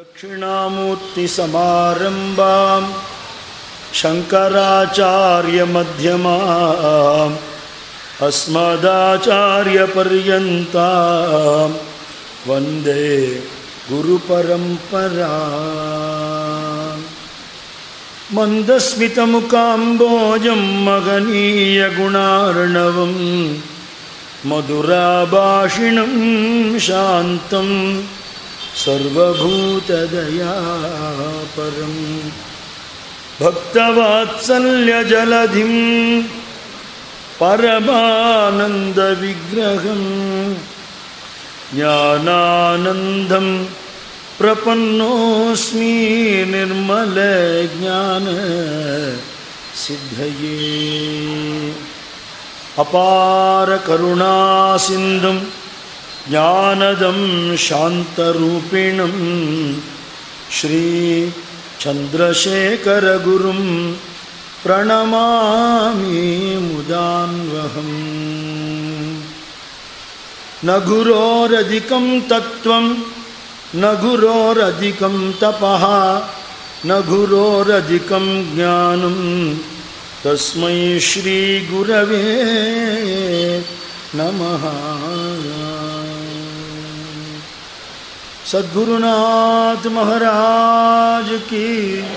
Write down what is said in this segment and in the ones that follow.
दक्षिणामूर्तिसमारम्भाम् शङ्कराचार्यमध्यमाम् अस्मदाचार्यपर्यन्ताम् वन्दे गुरुपरम्परा मन्दस्मितमुकाम्बोजं मगनीयगुणार्णवम् मधुराभाषिणं शान्तं सर्वभूतदयापरम् भक्तवात्सल्यजलधिं परमानन्दविग्रहम् ज्ञानानन्दं प्रपन्नोऽस्मि निर्मलज्ञान सिद्धये अपारकरुणासिन्धुं ज्ञानदं शान्तरूपिणं श्रीचन्द्रशेखरगुरुं प्रणमामि मुदान्वहम् न गुरोरधिकं तत्त्वं न गुरोरधिकं तपः न गुरोरधिकं ज्ञानं तस्मै श्रीगुरवे नमः सद्गुरुनाथ महाराज की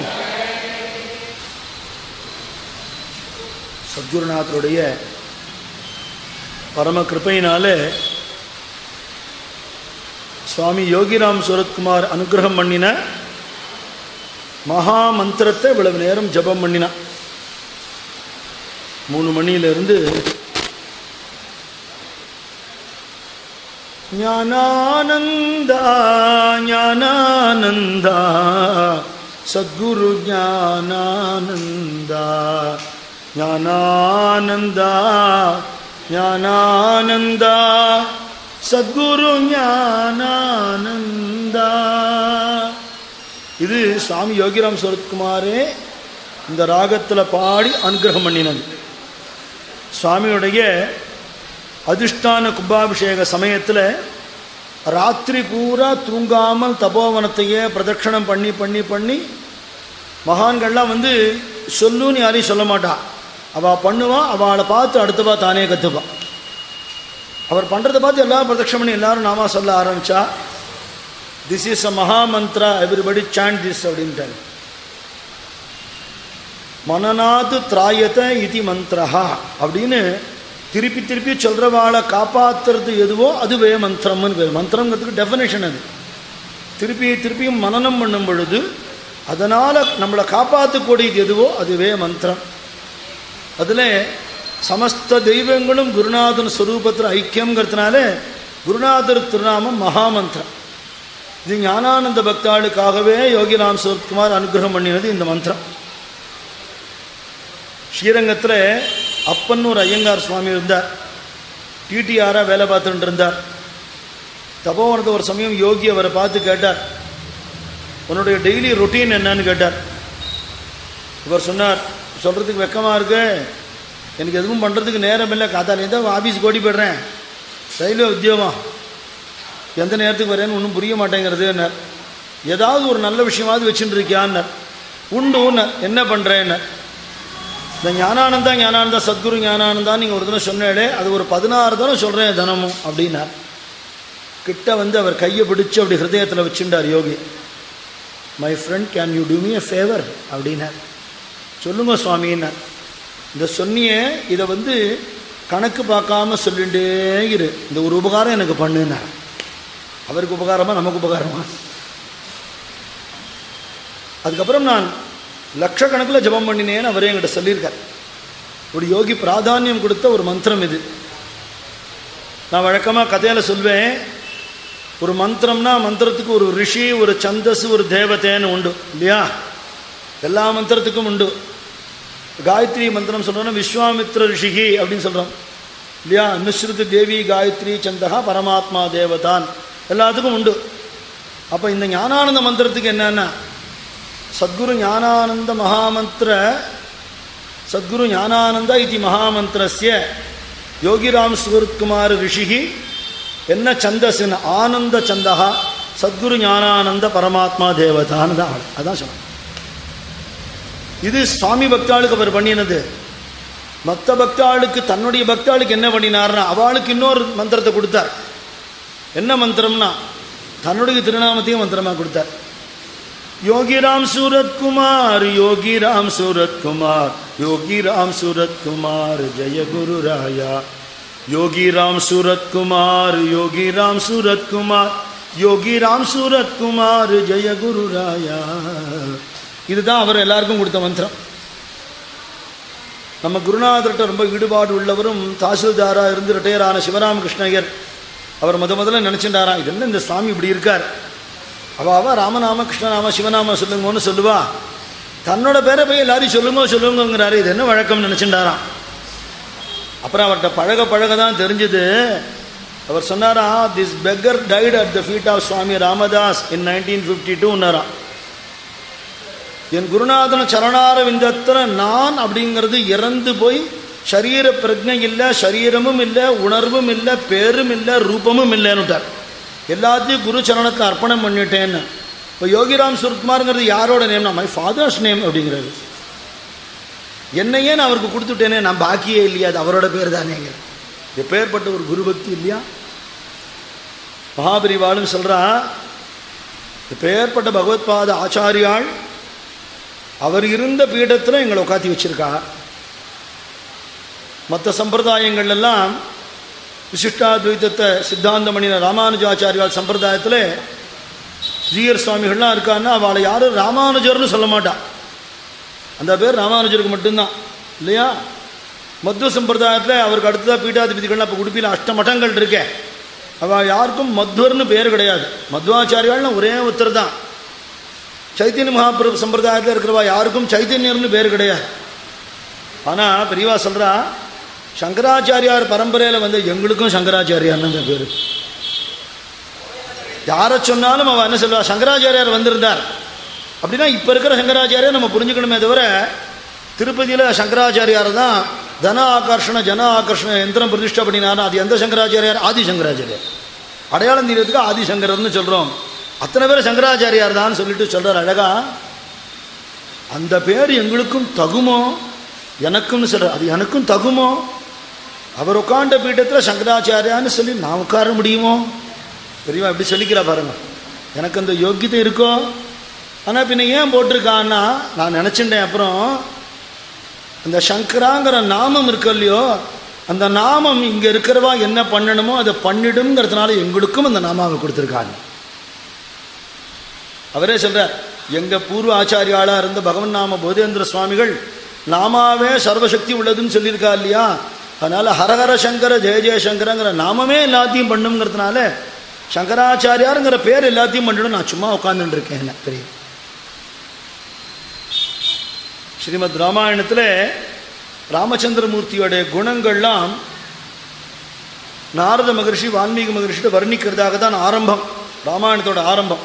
சத்குருநாதருடைய பரம கிருப்பையினாலே சுவாமி யோகிராம் சுரத்குமார் அனுகிரகம் பண்ணின மகா மந்திரத்தை இவ்வளவு நேரம் ஜபம் பண்ணினான் மூணு மணியிலிருந்து ஞானானந்தா ஞானானந்தா சத்குரு ஞானானந்தா ஞானானந்தா ஞானானந்தா சத்குரு ஞானானந்தா இது சுவாமி யோகிராம் சரத்குமாரே இந்த ராகத்தில் பாடி அனுகிரகம் பண்ணினது சுவாமியுடைய அதிஷ்டான கும்பாபிஷேக சமயத்தில் ராத்திரி பூரா தூங்காமல் தபோவனத்தையே பிரதட்சணம் பண்ணி பண்ணி பண்ணி மகான்கள்லாம் வந்து சொல்லுன்னு யாரையும் சொல்ல மாட்டா அவள் பண்ணுவா அவளை பார்த்து அடுத்தவா தானே கற்றுப்பான் அவர் பண்ணுறதை பார்த்து எல்லாரும் பிரதட்சம் பண்ணி எல்லாரும் நாமா சொல்ல ஆரம்பிச்சா திஸ் இஸ் அ மகா மந்த்ரா எவ்ரிபடி சாண்ட் திஸ் அப்படின்ட்டாங்க மனநாது திராயத இதி மந்திரஹா அப்படின்னு திருப்பி திருப்பி சொல்கிறவாளை காப்பாற்றுறது எதுவோ அதுவே மந்திரம்னு பேர் மந்திரங்கிறதுக்கு டெஃபினேஷன் அது திருப்பி திருப்பியும் மனநம் பண்ணும் பொழுது அதனால் நம்மளை காப்பாற்றக்கூடியது எதுவோ அதுவே மந்திரம் அதில் சமஸ்த தெய்வங்களும் குருநாதன் ஸ்வரூபத்தில் ஐக்கியங்கிறதுனால குருநாதர் திருநாமம் மகாமந்திரம் இது ஞானானந்த பக்தாளுக்காகவே யோகிராம் சுரத்குமார் அனுகிரகம் பண்ணினது இந்த மந்திரம் ஸ்ரீரங்கத்தில் அப்பன்னு ஒரு ஐயங்கார் சுவாமி இருந்தார் டிடிஆராக வேலை பார்த்துட்டு இருந்தார் தபோவனத்தை ஒரு சமயம் யோகி அவரை பார்த்து கேட்டார் உன்னுடைய டெய்லி ரொட்டீன் என்னன்னு கேட்டார் இவர் சொன்னார் சொல்கிறதுக்கு வெக்கமாக இருக்கு எனக்கு எதுவும் பண்ணுறதுக்கு நேரம் இல்லை காத்தாலேருந்து ஆஃபீஸுக்கு ஓடி போய்டுறேன் ரயில்வே உத்தியோகம் எந்த நேரத்துக்கு வரேன்னு ஒன்றும் புரிய மாட்டேங்கிறதுன்னார் ஏதாவது ஒரு நல்ல விஷயமாவது வச்சுட்டு இருக்கியான்னார் உண்டுன்னார் என்ன பண்ணுறேன்னார் இந்த ஞானானந்தா ஞானானந்தா சத்குரு ஞானானந்தா நீங்கள் ஒரு தினம் சொன்னாலே அது ஒரு பதினாறு தரம் சொல்கிறேன் தினமும் அப்படின்னார் கிட்ட வந்து அவர் கையை பிடிச்சு அப்படி ஹிருதயத்தில் வச்சுட்டார் Yogi my friend can you do me a favour அப்படின்னார் சொல்லுங்க சுவாமின்னார் இந்த சொன்னியே இதை வந்து கணக்கு பார்க்காம சொல்லிட்டே இரு இந்த ஒரு உபகாரம் எனக்கு பண்ணுனார் அவருக்கு உபகாரமா நமக்கு உபகாரமா அதுக்கப்புறம் நான் லட்சக்கணக்கில் ஜபம் பண்ணினேன்னு அவரே என்கிட்ட சொல்லியிருக்கார் ஒரு யோகி பிராதானியம் கொடுத்த ஒரு மந்திரம் இது நான் வழக்கமாக கதையில் சொல்வேன் ஒரு மந்திரம்னா மந்திரத்துக்கு ஒரு ரிஷி ஒரு சந்தஸ் ஒரு தேவதைன்னு உண்டு இல்லையா எல்லா மந்திரத்துக்கும் உண்டு காயத்ரி மந்திரம் சொல்கிறோன்னா விஸ்வாமித்ர ரிஷிகி அப்படின்னு சொல்கிறோம் இல்லையா மிஸ்ருதி தேவி காயத்ரி சந்தகா பரமாத்மா தேவதான் எல்லாத்துக்கும் உண்டு அப்போ இந்த ஞானானந்த மந்திரத்துக்கு என்னன்னா சத்குரு ஞானானந்த மகாமந்திர சத்குரு ஞானானந்த இது மகாமந்திரஸ்ய யோகிராம் சுகருத்குமார் ரிஷிகி என்ன சந்தஸ்ன்னு ஆனந்த சந்தகா சத்குரு ஞானானந்த பரமாத்மா தேவதான்னு தான் ஆள் அதான் சொன்னான் இது சுவாமி பக்தாளுக்கு அவர் பண்ணினது மற்ற பக்தாளுக்கு தன்னுடைய பக்தாளுக்கு என்ன பண்ணினார்னா அவளுக்கு இன்னொரு மந்திரத்தை கொடுத்தார் என்ன மந்திரம்னா தன்னுடைய திருநாமத்தையும் மந்திரமா கொடுத்தார் யோகி ராம் சூரத்குமார் யோகி ராம் சூரத்குமார் யோகி ராம் சூரத்குமார் ஜெய குரு ராயா யோகி ராம் சூரத்குமார் யோகி ராம் சூரத்குமார் யோகி ராம் சூரத்குமார் ஜெய குரு ராயா இதுதான் அவர் எல்லாருக்கும் கொடுத்த மந்திரம் நம்ம குருநாதர்கிட்ட ரொம்ப ஈடுபாடு உள்ளவரும் தாசில்தாராக இருந்து ரிட்டையர் ஆன சிவராமகிருஷ்ணயர் அவர் முத முதல்ல நினச்சிட்டாரா இது என்ன இந்த சுவாமி இப்படி இருக்கார் அவ அவ ராமநாம கிருஷ்ணநாம சிவநாம சொல்லுங்கன்னு சொல்லுவா தன்னோட பேரை போய் எல்லாரையும் சொல்லுங்க சொல்லுங்கிறாரு இது என்ன வழக்கம் நினச்சிட்டாராம் அப்புறம் அவர்கிட்ட பழக பழக தான் தெரிஞ்சது அவர் சொன்னாரா this beggar died at the feet of Swami Ramdas in nineteen fifty டூன்னாராம் என் குருநாதன சரணார விந்தத்தில் நான் அப்படிங்கிறது இறந்து போய் சரீர பிரஜை இல்லை சரீரமும் இல்லை உணர்வும் இல்லை பேரும் இல்லை ரூபமும் இல்லைன்னுட்டார் எல்லாத்தையும் குரு சரணத்தில் அர்ப்பணம் பண்ணிட்டேன்னு இப்போ யோகிராம் சுரத்குமாருங்கிறது யாரோட நேம்னா மை ஃபாதர்ஸ் நேம் அப்படிங்கிறது என்னையே நான் அவருக்கு கொடுத்துட்டேனே நான் பாக்கியே இல்லையா அது அவரோட பேர் தானேங்க எப்பேற்பட்ட ஒரு குரு பக்தி இல்லையா மகாபரிவாளும் சொல்றா எப்பேற்பட்ட பகவத்பாத ஆச்சாரியாள் அவர் இருந்த பீடத்தில் எங்களை உட்காத்தி வச்சிருக்கா மற்ற சம்பிரதாயங்கள் எல்லாம் விசிஷ்டாத்வைத்தத்தை சித்தாந்த மணின ராமானுஜாச்சாரியால் சம்பிரதாயத்தில் ஜீயர் சுவாமிகள்லாம் இருக்கான்னா அவளை யாரும் ராமானுஜர்னு சொல்ல மாட்டா அந்த பேர் ராமானுஜருக்கு மட்டும்தான் இல்லையா மத்வ சம்பிரதாயத்தில் அவருக்கு அடுத்ததாக பீட்டாதிபதிகள் அப்போ உடுப்பியில் அஷ்ட மட்டங்கள் இருக்கே அவள் யாருக்கும் மத்வர்னு பேர் கிடையாது மத்வாச்சாரியால்னு ஒரே ஒருத்தர் தான் சைத்தன்ய மகாபிரபு சம்பிரதாயத்தில் இருக்கிறவா யாருக்கும் சைத்தன்யர்னு பேர் கிடையாது ஆனால் பெரியவா சொல்கிறா சங்கராச்சாரியார் பரம்பரையில் வந்து எங்களுக்கும் சங்கராச்சாரியார்னு பேர் யாரை சொன்னாலும் அவன் என்ன சொல்லுவா சங்கராச்சாரியார் வந்திருந்தார் அப்படின்னா இப்போ இருக்கிற சங்கராச்சாரியார் நம்ம புரிஞ்சுக்கணுமே தவிர திருப்பதியில் சங்கராச்சாரியார் தான் தன ஆகர்ஷண ஜன ஆகர்ஷண எந்திரம் பிரதிஷ்டை பண்ணினார் அது எந்த சங்கராச்சாரியார் ஆதி சங்கராச்சாரியார் அடையாளம் தீரத்துக்கு ஆதிசங்கரர்னு சொல்கிறோம் அத்தனை பேர் சங்கராச்சாரியார் தான் சொல்லிட்டு சொல்கிறார் அழகா அந்த பேர் எங்களுக்கும் தகுமோ எனக்கும்னு சொல்கிறார் அது எனக்கும் தகுமோ அவர் உட்காண்ட பீட்டத்தில் சங்கராச்சாரியான்னு சொல்லி நான் உட்கார முடியுமோ பெரியவா எப்படி சொல்லிக்கிறா பாருங்க எனக்கு அந்த யோக்கியத்தை இருக்கோ ஆனால் பின்ன ஏன் போட்டிருக்கான்னா நான் நினச்சிட்டேன் அப்புறம் அந்த சங்கராங்கிற நாமம் இருக்கு இல்லையோ அந்த நாமம் இங்கே இருக்கிறவா என்ன பண்ணணுமோ அதை பண்ணிடுங்கிறதுனால எங்களுக்கும் அந்த நாமாவை கொடுத்துருக்காங்க அவரே சொல்றார் எங்க பூர்வ ஆச்சாரியாளா இருந்த பகவன் நாம போதேந்திர சுவாமிகள் நாமாவே சர்வசக்தி உள்ளதுன்னு சொல்லியிருக்கா இல்லையா அதனால ஹரஹர சங்கர ஜெய ஜெயசங்கரங்கிற நாமமே எல்லாத்தையும் பண்ணுங்கிறதுனால சங்கராச்சாரியாருங்கிற பேர் எல்லாத்தையும் பண்ணிடும் நான் சும்மா உட்காந்துட்டு இருக்கேன் என்ன பெரிய ஸ்ரீமத் ராமாயணத்தில் ராமச்சந்திரமூர்த்தியோடைய குணங்கள்லாம் நாரத மகர்ஷி வால்மீகி மகர்ஷிட்டு வர்ணிக்கிறதாக தான் ஆரம்பம் ராமாயணத்தோட ஆரம்பம்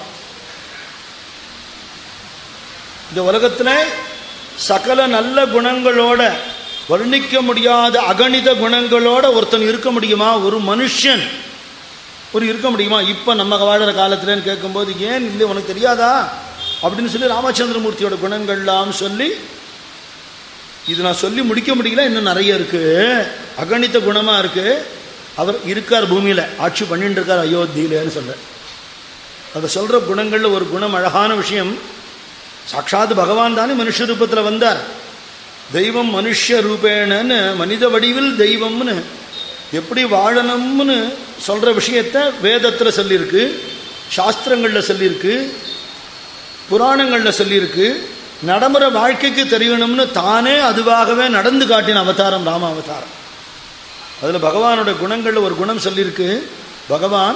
இந்த உலகத்தில் சகல நல்ல குணங்களோட வர்ணிக்க முடியாத அகணித குணங்களோட ஒருத்தன் இருக்க முடியுமா ஒரு மனுஷன் ஒரு இருக்க முடியுமா இப்போ நம்ம வாழற காலத்துலன்னு கேட்கும்போது ஏன் இல்லை உனக்கு தெரியாதா அப்படின்னு சொல்லி ராமச்சந்திரமூர்த்தியோட குணங்கள்லாம் சொல்லி இது நான் சொல்லி முடிக்க முடியல இன்னும் நிறைய இருக்கு அகணித குணமாக இருக்கு அவர் இருக்கார் பூமியில் ஆட்சி பண்ணிட்டு இருக்கார் அயோத்தியிலேன்னு சொல்ற அதை சொல்கிற குணங்களில் ஒரு குணம் அழகான விஷயம் சாட்சாத் பகவான் தானே மனுஷ ரூபத்தில் வந்தார் தெய்வம் மனுஷ ரூபேணன்னு மனித வடிவில் தெய்வம்னு எப்படி வாழணும்னு சொல்கிற விஷயத்த வேதத்தில் சொல்லியிருக்கு சாஸ்திரங்களில் சொல்லியிருக்கு புராணங்களில் சொல்லியிருக்கு நடைமுறை வாழ்க்கைக்கு தெரியணும்னு தானே அதுவாகவே நடந்து காட்டின அவதாரம் ராம அவதாரம் அதில் பகவானோட குணங்களில் ஒரு குணம் சொல்லியிருக்கு பகவான்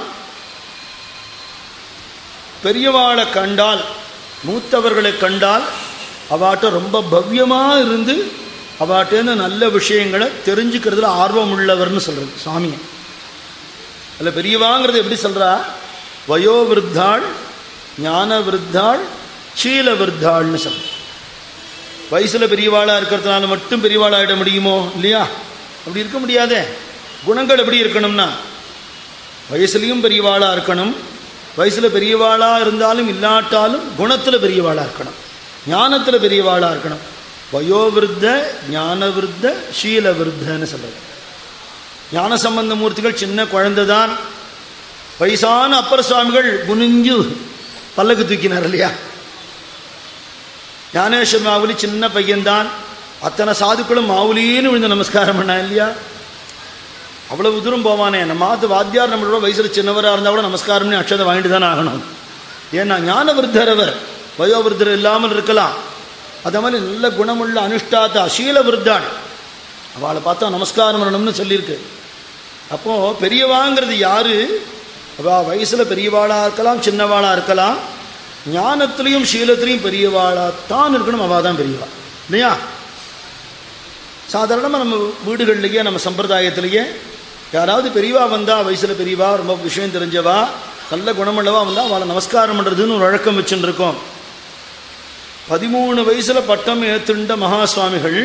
பெரியவாளை கண்டால் மூத்தவர்களை கண்டால் அவாட்ட ரொம்ப பவ்யமாக இருந்து அவாட்டேருந்து நல்ல விஷயங்களை தெரிஞ்சுக்கிறதுல ஆர்வம் உள்ளவர்னு சொல்கிறது சுவாமியை அதில் பெரியவாங்கிறது எப்படி சொல்கிறா வயோவிருத்தாள் ஞான விருத்தாள் சீல விருத்தாள்னு சொல்ற வயசில் பெரியவாளாக இருக்கிறதுனால மட்டும் பெரியவாளாகிட முடியுமோ இல்லையா அப்படி இருக்க முடியாதே குணங்கள் எப்படி இருக்கணும்னா வயசுலேயும் பெரியவாளாக இருக்கணும் வயசில் பெரியவாளா இருந்தாலும் இல்லாட்டாலும் குணத்தில் பெரியவாளா இருக்கணும் ஞானத்தில் பெரியவாளா இருக்கணும் வயோவிருத்த ஞானவிருத்த சீல விருத்தன்னு சொல்றது ஞான சம்பந்த மூர்த்திகள் சின்ன குழந்தை தான் வயசான அப்பர் சுவாமிகள் குனிஞ்சு பல்லக்கு தூக்கினார் இல்லையா ஞானேஸ்வர் மாவுலி சின்ன பையன்தான் அத்தனை சாதுக்களும் மாவுலின்னு விழுந்து நமஸ்காரம் பண்ணா இல்லையா அவ்வளவு தூரம் போவானே நம்ம மாத்து வாத்தியார் நம்மளோட வயசுல சின்னவராக இருந்தால் கூட நமஸ்காரம்னு அக்ஷதை வாங்கிட்டு தானே ஆகணும் ஏன்னா ஞான விருத்தர் அவர் வயோவிருத்தர் இல்லாமல் இருக்கலாம் அதே மாதிரி நல்ல குணமுள்ள அனுஷ்டாத்த அசீல விருத்தாள் அவளை பார்த்தா நமஸ்காரம் பண்ணணும்னு சொல்லியிருக்கு அப்போ பெரியவாங்கிறது யாரு அவ வயசுல பெரியவாளா இருக்கலாம் சின்னவாளா இருக்கலாம் ஞானத்திலையும் சீலத்திலையும் பெரியவாளா தான் இருக்கணும் அவள் தான் பெரியவா இல்லையா சாதாரணமாக நம்ம வீடுகள்லேயே நம்ம சம்பிரதாயத்திலேயே யாராவது பெரியவா வந்தா வயசில் பெரியவா ரொம்ப விஷயம் தெரிஞ்சவா நல்ல குணமுள்ளவா வந்தா அவளை நமஸ்காரம் பண்ணுறதுன்னு ஒரு வழக்கம் வச்சுட்டு இருக்கோம் பதிமூணு வயசுல பட்டம் ஏத்துண்ட மகா சுவாமிகள்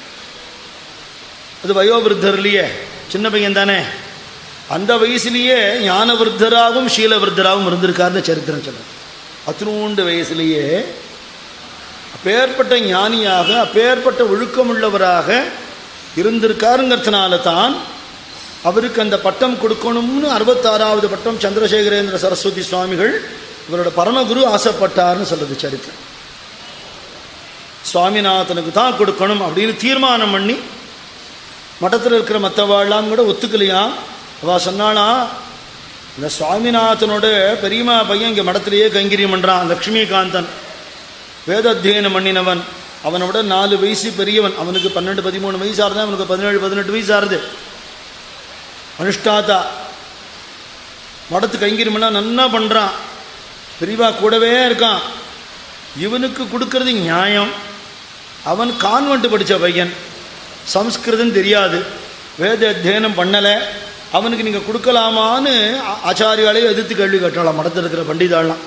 அது வயோவிருத்தர்லையே சின்ன பையன் தானே அந்த வயசுலேயே ஞான விருத்தராகவும் சீல விருத்தராகவும் இருந்திருக்காருன்னு சரித்திரம் சொல்ல அத்தினூண்டு வயசுலேயே அப்பேற்பட்ட ஞானியாக அப்பேற்பட்ட ஒழுக்கமுள்ளவராக இருந்திருக்காருங்கிறதுனால தான் அவருக்கு அந்த பட்டம் கொடுக்கணும்னு அறுபத்தாறாவது பட்டம் சந்திரசேகரேந்திர சரஸ்வதி சுவாமிகள் இவரோட பரமகுரு ஆசைப்பட்டார்னு சொல்லுது சரித்திரம் சுவாமிநாதனுக்கு தான் கொடுக்கணும் அப்படின்னு தீர்மானம் பண்ணி மഠத்தில் இருக்கிற மற்றவாழ்லாம் கூட ஒத்துக்கலையா அவ சொன்னானா இந்த சுவாமிநாதனோட பெரியமா பையன் இங்கே மடத்திலேயே கைங்கரியம் பண்ணுறான் லக்ஷ்மிகாந்தன் வேத அத்தியனம் பண்ணினவன் அவனோட நாலு வயசு பெரியவன் அவனுக்கு பன்னெண்டு பதிமூணு வயசு ஆறுதான் அவனுக்கு பதினேழு பதினெட்டு வயசு ஆறுது அனுஷ்டாதா மடத்து கைங்கரியம் பண்ணா நன்னா பண்ணுறான் பெரியவா கூடவே இருக்கான் இவனுக்கு கொடுக்கறது நியாயம் அவன் கான்வெண்ட் படித்த பையன் சம்ஸ்கிருதம் தெரியாது வேத அத்தியனம் பண்ணலை அவனுக்கு நீங்கள் கொடுக்கலாமான்னு ஆ- ஆச்சாரியாலே எதிர்த்து கேள்வி கேட்டாலாம் மடத்தில் இருக்கிற பண்டிதாலாம்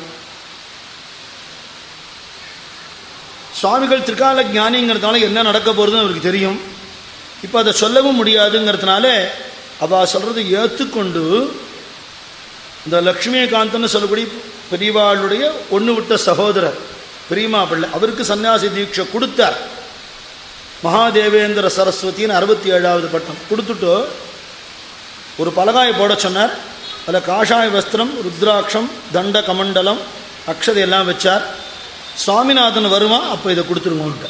சுவாமிகள் திரிகால ஞானிங்கிறதுனால என்ன நடக்க போகிறதுன்னு அவருக்கு தெரியும் இப்போ அதை சொல்லவும் முடியாதுங்கிறதுனால அவள் சொல்கிறத ஏற்றுக்கொண்டு இந்த லக்ஷ்மிகாந்தன்னு சொல்லக்கூடிய பெரியவாளுடைய ஒன்று விட்ட சகோதரர் பெரியமா பிள்ளை அவருக்கு சன்னியாசி தீட்சை கொடுத்தார் மகாதேவேந்திர சரஸ்வதின்னு அறுபத்தி ஏழாவது பட்டம் கொடுத்துட்டு ஒரு பலகாயை போட சொன்னார் அதில் காஷாய வஸ்திரம் ருத்ராட்சம் தண்ட கமண்டலம் அக்ஷதை எல்லாம் வச்சார் சுவாமிநாதன் வருவான் அப்போ இதை கொடுத்துருங்கோன்ட்டு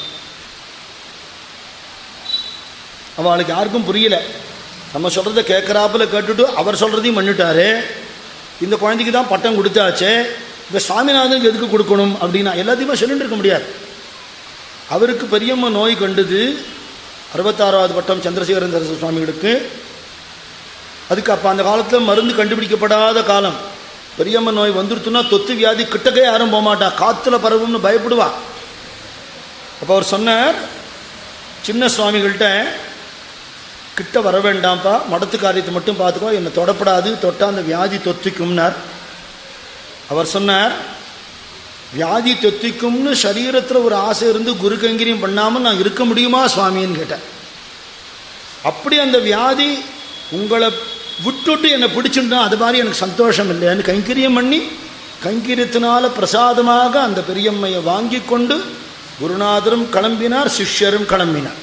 அவளுக்கு யாருக்கும் புரியல நம்ம சொல்கிறத கேட்குறாப்புல கேட்டுட்டு அவர் சொல்கிறதையும் பண்ணிட்டாரு இந்த குழந்தைக்கு தான் பட்டம் கொடுத்தாச்சே இந்த சுவாமிநாதனுக்கு எதுக்கு கொடுக்கணும் அப்படின்னா எல்லாத்தையுமே சொல்லிட்டு இருக்க முடியாது அவருக்கு பெரியம்மா நோய் கண்டது அறுபத்தாறாவது பட்டம் சந்திரசேகரன் சரஸ்வதி சுவாமிகளுக்கு அதுக்கு அப்போ அந்த காலத்தில் மருந்து கண்டுபிடிக்கப்படாத காலம் பெரியம்மா நோய் வந்துருத்துன்னா தொத்து வியாதி கிட்டக்கே யாரும் போக மாட்டா காற்றுல பரவும்னு பயப்படுவா அப்போ அவர் சொன்னார் சின்ன சுவாமிகள்கிட்ட கிட்ட வர வேண்டாம்ப்பா மடத்து காரியத்தை மட்டும் பார்த்துக்கோ என்னை தொடப்படாது தொட்டா அந்த வியாதி தொத்திக்கும்னார் அவர் சொன்னார் வியாதி தொத்திக்கும்னு சரீரத்தில் ஒரு ஆசை இருந்து குரு கைங்கரியம் பண்ணாமல் நான் இருக்க முடியுமா சுவாமின்னு கேட்டேன் அப்படி அந்த வியாதி உங்களை விட்டுட்டு என்னை பிடிச்சுட்டா அது மாதிரி எனக்கு சந்தோஷம் இல்லைன்னு கைங்கரியம் பண்ணி கைங்கரியத்தினால பிரசாதமாக அந்த பெரியம்மையை வாங்கி கொண்டு குருநாதரும் கிளம்பினார் சிஷ்யரும் கிளம்பினார்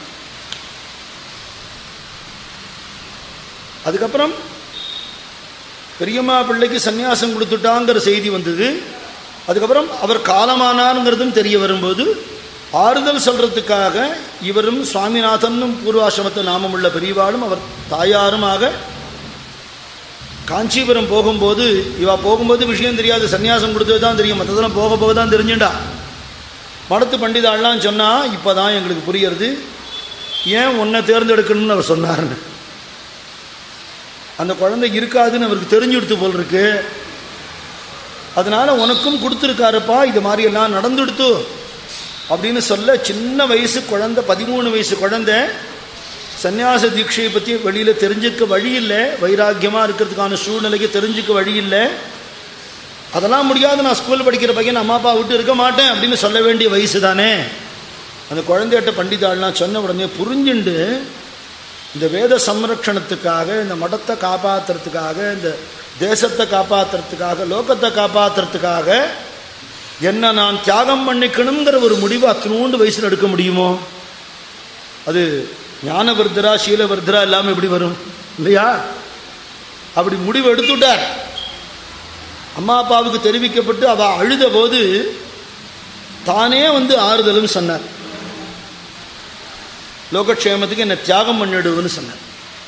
அதுக்கப்புறம் பெரியம்மா பிள்ளைக்கு சந்நியாசம் கொடுத்துட்டாங்கிற செய்தி வந்தது அதுக்கப்புறம் அவர் காலமானாருங்கிறதும் தெரிய வரும்போது ஆறுதல் சொல்றதுக்காக இவரும் சுவாமிநாதனும் பூர்வாசிரமத்து நாமமுள்ள பெரியவாளும் அவர் தாயாருமாக காஞ்சிபுரம் போகும்போது இவா போகும்போது விஷயம் தெரியாது சன்னியாசம் கொடுத்தது தான் தெரியும் மற்றதெல்லாம் போக போக தான் தெரிஞ்சுண்டா மடத்து பண்டிதாள்லாம் சொன்னா இப்போதான் எங்களுக்கு புரியறது ஏன் உன்னை தேர்ந்தெடுக்கணும்னு அவர் சொன்னார்னு அந்த குழந்தை இருக்காதுன்னு அவருக்கு தெரிஞ்சுடுத்து போல் இருக்கு அதனால உனக்கும் கொடுத்துருக்காருப்பா இது மாதிரி எல்லாம் நடந்துடுத்து அப்படின்னு சொல்ல சின்ன வயசு குழந்தை பதிமூணு வயசு குழந்தை சந்நியாச தீட்சையை பற்றி வெளியில் தெரிஞ்சுக்க வழி இல்லை வைராக்கியமாக இருக்கிறதுக்கான சூழ்நிலைக்கு தெரிஞ்சுக்க வழி இல்லை அதெல்லாம் முடியாது நான் ஸ்கூல் படிக்கிற பையன் அம்மா அப்பா விட்டு இருக்க மாட்டேன் அப்படின்னு சொல்ல வேண்டிய வயசு தானே அந்த குழந்தைகிட்ட பண்டிதாள்லாம் சொன்ன உடனே புரிஞ்சுண்டு இந்த வேத சம்ரக்ஷணத்துக்காக இந்த மடத்தை காப்பாற்றுறதுக்காக இந்த தேசத்தை காப்பாத்துறதுக்காக லோகத்தை காப்பாத்துறதுக்காக என்ன நான் தியாகம் பண்ணிக்கணுங்கிற ஒரு முடிவு அத்தனோண்டு வயசில் எடுக்க முடியுமோ அது ஞானவர்தரா சீலவர்தரா இல்லாமல் எப்படி வரும் இல்லையா அப்படி முடிவு எடுத்துட்டார் அம்மா அப்பாவுக்கு தெரிவிக்கப்பட்டு அவ அழுத போது தானே வந்து ஆறுதலும் சொன்னார் லோகக்ஷேமத்துக்கு என்னை தியாகம் பண்ணிடுன்னு சொன்னார்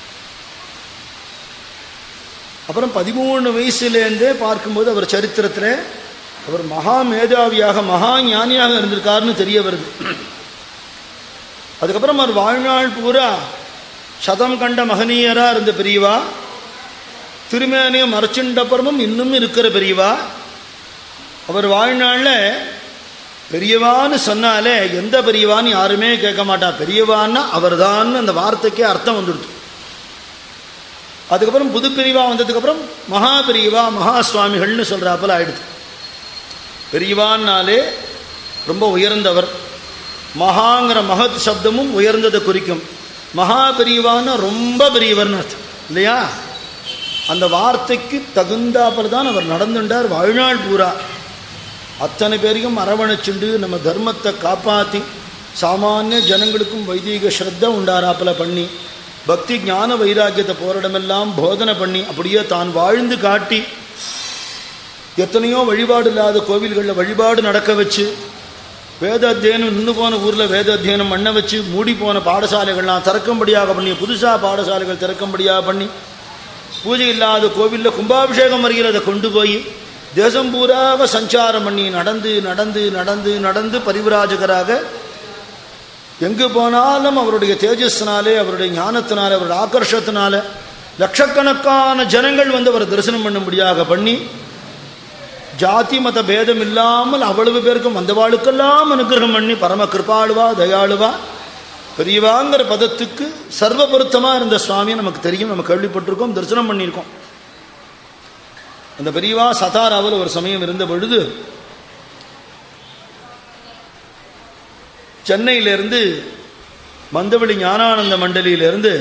அப்புறம் பதிமூணு வயசுலேருந்தே பார்க்கும்போது அவர் சரித்திரத்தில் அவர் மகா மேதாவியாக மகா ஞானியாக இருந்திருக்காருன்னு தெரிய வருது அதுக்கப்புறம் அவர் வாழ்நாள் பூரா சதம் கண்ட மகனீயராக இருந்த பெரியவா திருமேனியம் மறைச்சுண்டப்புறமும் இன்னும் இருக்கிற பெரியவா அவர் வாழ்நாளில் பெரியவான்னு சொன்னாலே எந்த பெரியவான்னு யாருமே கேட்க மாட்டா பெரியவான்னா அவர் தான் அந்த வார்த்தைக்கே அர்த்தம் வந்துடுது அதுக்கப்புறம் புது பிரிவா வந்ததுக்கப்புறம் மகா பிரிவா மகா சுவாமிகள்னு சொல்கிறாப்பில் ஆயிடுது பெரியவான்னாலே ரொம்ப உயர்ந்தவர் மகாங்கிற மகத் சப்தமும் உயர்ந்ததை குறிக்கும் மகா பெரியவான்னா ரொம்ப பெரியவர்னு அர்த்தம் இல்லையா அந்த வார்த்தைக்கு தகுந்தாப்பில் தான் அவர் நடந்துட்டார் வாழ்நாள் பூரா அத்தனை பேரையும் அரவணைச்சுண்டு நம்ம தர்மத்தை காப்பாற்றி சாமானிய ஜனங்களுக்கும் வைதீக ஸ்ரத்த உண்டாராப்பில் பண்ணி பக்தி ஞான வைராக்கியத்தை போரிடமெல்லாம் போதனை பண்ணி அப்படியே தான் வாழ்ந்து காட்டி எத்தனையோ வழிபாடு இல்லாத கோவில்களில் வழிபாடு நடக்க வச்சு வேத அத்தியனம் நின்று போன ஊரில் வேத அத்தியனம் பண்ண வச்சு மூடி போன பாடசாலைகள்லாம் திறக்கும்படியாக பண்ணி புதுசாக பாடசாலைகள் திறக்கும்படியாக பண்ணி பூஜை இல்லாத கோவிலில் கும்பாபிஷேகம் வருகிற அதை கொண்டு போய் தேசம் பூராக சஞ்சாரம் பண்ணி நடந்து நடந்து நடந்து நடந்து பரிவிராஜகராக எங்கு போனாலும் அவருடைய தேஜஸ்னாலே அவருடைய ஞானத்தினாலே அவருடைய ஆக்கர்ஷத்தினால லட்சக்கணக்கான ஜனங்கள் வந்து அவர் தரிசனம் பண்ணும்படியாக பண்ணி ஜாதி மத பேதம் இல்லாமல் அவ்வளவு பேருக்கும் வந்தவாளுக்கெல்லாம் அனுகிரகம் பண்ணி பரம கிருபாளுவா தயாளுவா பெரியவாங்கிற பதத்துக்கு சர்வ பொருத்தமாக இருந்த சுவாமி நமக்கு தெரியும் நம்ம கேள்விப்பட்டிருக்கோம் தரிசனம் பண்ணியிருக்கோம் அந்த பெரியவா சதாராவில் ஒரு சமயம் இருந்த பொழுது சென்னையிலிருந்து மந்தவெளி ஞானானந்த மண்டலியிலிருந்து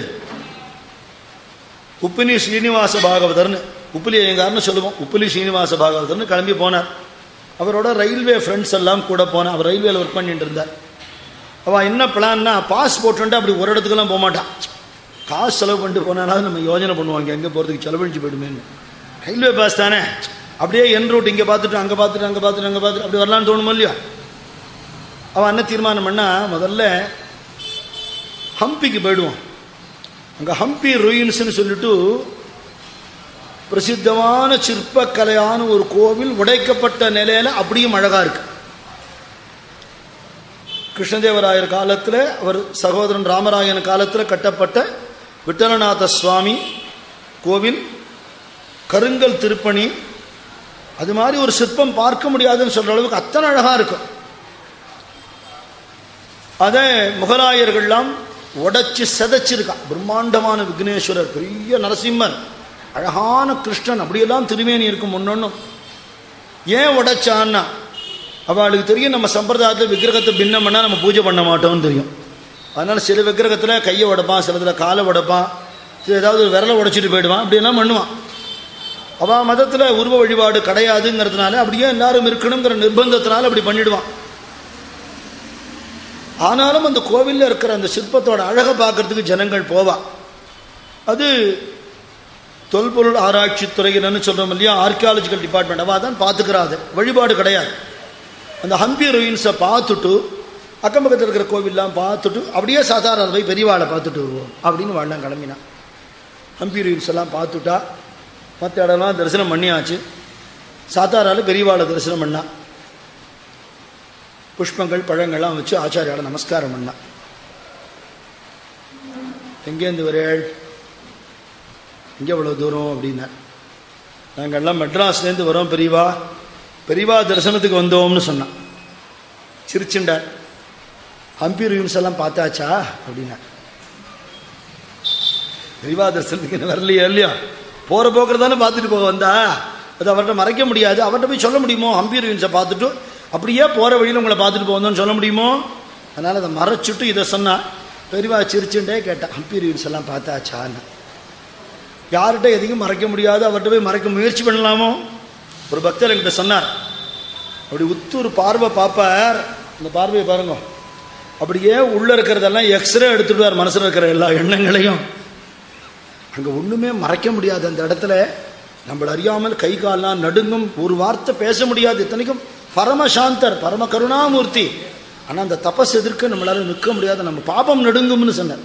உப்பினி ஸ்ரீனிவாச பாகவதர்னு உப்பிலி ஐயங்கார்னு சொல்லுவோம் உப்பிலி ஸ்ரீனிவாச பாகவதர்னு கிளம்பி போனார் அவரோட ரயில்வே ஃப்ரெண்ட்ஸ் எல்லாம் கூட போனார் அவர் ரயில்வேல ஒர்க் பண்ணிட்டு இருந்தார் அவள் என்ன பிளான்னா பாஸ் போட்டுட்டு அப்படி ஒரு இடத்துக்கெல்லாம் போக மாட்டான் காசு செலவு பண்ணிட்டு போனாலும் நம்ம யோஜனை பண்ணுவாங்க எங்கே போகிறதுக்கு செலவழிச்சு போயிடுமேன்னு ரயில்வே பாஸ் தானே அப்படியே என் ரூட் இங்கே பார்த்துட்டு அங்கே பார்த்துட்டு அங்கே பார்த்துட்டு அங்கே பார்த்துட்டு அப்படி வரலான்னு தோணுமோ இல்லையா அவன் என்ன தீர்மானம் பண்ணா முதல்ல ஹம்பிக்கு போயிடுவான் அங்கே ஹம்பி ruinsன்னு சொல்லிட்டு பிரசித்தமான சிற்பக்கலையான ஒரு கோவில் உடைக்கப்பட்ட நிலையில அப்படியும் அழகா இருக்கு கிருஷ்ணதேவராயர் காலத்தில் அவர் சகோதரன் ராமராயன் காலத்தில் கட்டப்பட்ட விட்டலநாத சுவாமி கோவில் கருங்கல் திருப்பணி அது மாதிரி ஒரு சிற்பம் பார்க்க முடியாதுன்னு சொல்ற அளவுக்கு அத்தனை அழகா இருக்கும் அதை முகலாயர்கள்லாம் உடைச்சு செதைச்சிருக்கான் பிரம்மாண்டமான விக்னேஸ்வரர் பெரிய நரசிம்மர் அழகான கிருஷ்ணன் அப்படியெல்லாம் திருமேனி இருக்கும் ஒன்னொன்னும் ஏன் உடைச்சான்னா அவளுக்கு தெரியும் நம்ம சம்பிரதாயத்தில் விக்கிரகத்தை பின்னம் பண்ணால் நம்ம பூஜை பண்ண மாட்டோம்னு தெரியும் அதனால் சில விக்கிரகத்தில் கையை உடைப்பான் சிலதில் காலை உடைப்பான் சில ஏதாவது ஒரு விரலை உடைச்சிட்டு போயிடுவான் அப்படியெல்லாம் பண்ணுவான் அவள் மதத்தில் உருவ வழிபாடு கிடையாதுங்கிறதுனால அப்படியே எல்லாரும் இருக்கணுங்கிற நிர்பந்தத்தினால அப்படி பண்ணிடுவான் ஆனாலும் அந்த கோவிலில் இருக்கிற அந்த சிற்பத்தோட அழகை பார்க்கறதுக்கு ஜனங்கள் போவா அது தொல்பொருள் ஆராய்ச்சி துறையினு சொல்கிறோம் இல்லையா ஆர்கியாலஜிக்கல் டிபார்ட்மெண்ட் அவள் தான் பார்த்துக்கிறாது வழிபாடு கிடையாது அந்த ஹம்பி ruins-அ பார்த்துட்டு அக்கம் பக்கத்தில் இருக்கிற கோவில்லாம் பார்த்துட்டு அப்படியே சாதாரண போய் பெரியவாளை பார்த்துட்டு வருவோம் அப்படின்னு வாழலாம் கிளம்பினான் ஹம்பி ruins எல்லாம் பார்த்துட்டா மற்ற இடம்லாம் தரிசனம் பண்ணியாச்சு சாத்தாரால பெரியவாளை தரிசனம் பண்ணா புஷ்பங்கள் பழங்கள்லாம் வச்சு ஆச்சாரியால நமஸ்காரம் பண்ணா எங்கேருந்து வரேள் எங்கே இவ்வளோ தூரம் அப்படின்னார் நாங்கள்லாம் மெட்ராஸ்லேருந்து வரோம் பெரியவா பெரியவா தரிசனத்துக்கு வந்தோம்னு சொன்னான் சிரிச்சுண்டார் ஹம்பி ரூம்ஸ் எல்லாம் பார்த்தாச்சா அப்படின்னா பெரியவா தரிசனத்துக்கு இன்னும் வரலையா இல்லையா போகிற போக்குறது தானே பார்த்துட்டு போக வந்தா அது அவர்கிட்ட மறைக்க முடியாது அவர்கிட்ட போய் சொல்ல முடியுமோ ஹம்பி ரூம்ஸை பார்த்துட்டு அப்படியே போகிற வழியில் உங்களை பார்த்துட்டு போகணும்னு சொல்ல முடியுமோ அதனால் அதை மறைச்சிட்டு இதை சொன்னா பெரியவா சிரிச்சுட்டே கேட்டேன் ஹம்பி ரூம்ஸ் எல்லாம் பார்த்தாச்சான்னு யார்கிட்ட எதையும் மறைக்க முடியாது அவர்கிட்ட போய் மறைக்க முயற்சி பண்ணலாமோ ஒரு பக்தர் என்கிட்ட சொன்னார் அப்படி உத்து ஒரு பார்வை பார்ப்பார் இந்த பார்வையை பாருங்க அப்படியே உள்ள இருக்கிறதெல்லாம் எக்ஸ்ரே எடுத்துடுவார் மனசுல இருக்கிற எல்லா எண்ணங்களையும் அங்க ஒண்ணுமே மறைக்க முடியாது அந்த இடத்துல நம்மள அறியாமல் கை கால்லாம் நடுங்கும் ஒரு வார்த்தை பேச முடியாது இத்தனைக்கும் பரமசாந்தர் பரம கருணாமூர்த்தி ஆனா அந்த தபஸ் எதிர்க்க நம்மளால நிற்க முடியாது நம்ம பாபம் நடுங்கும்னு சொன்னார்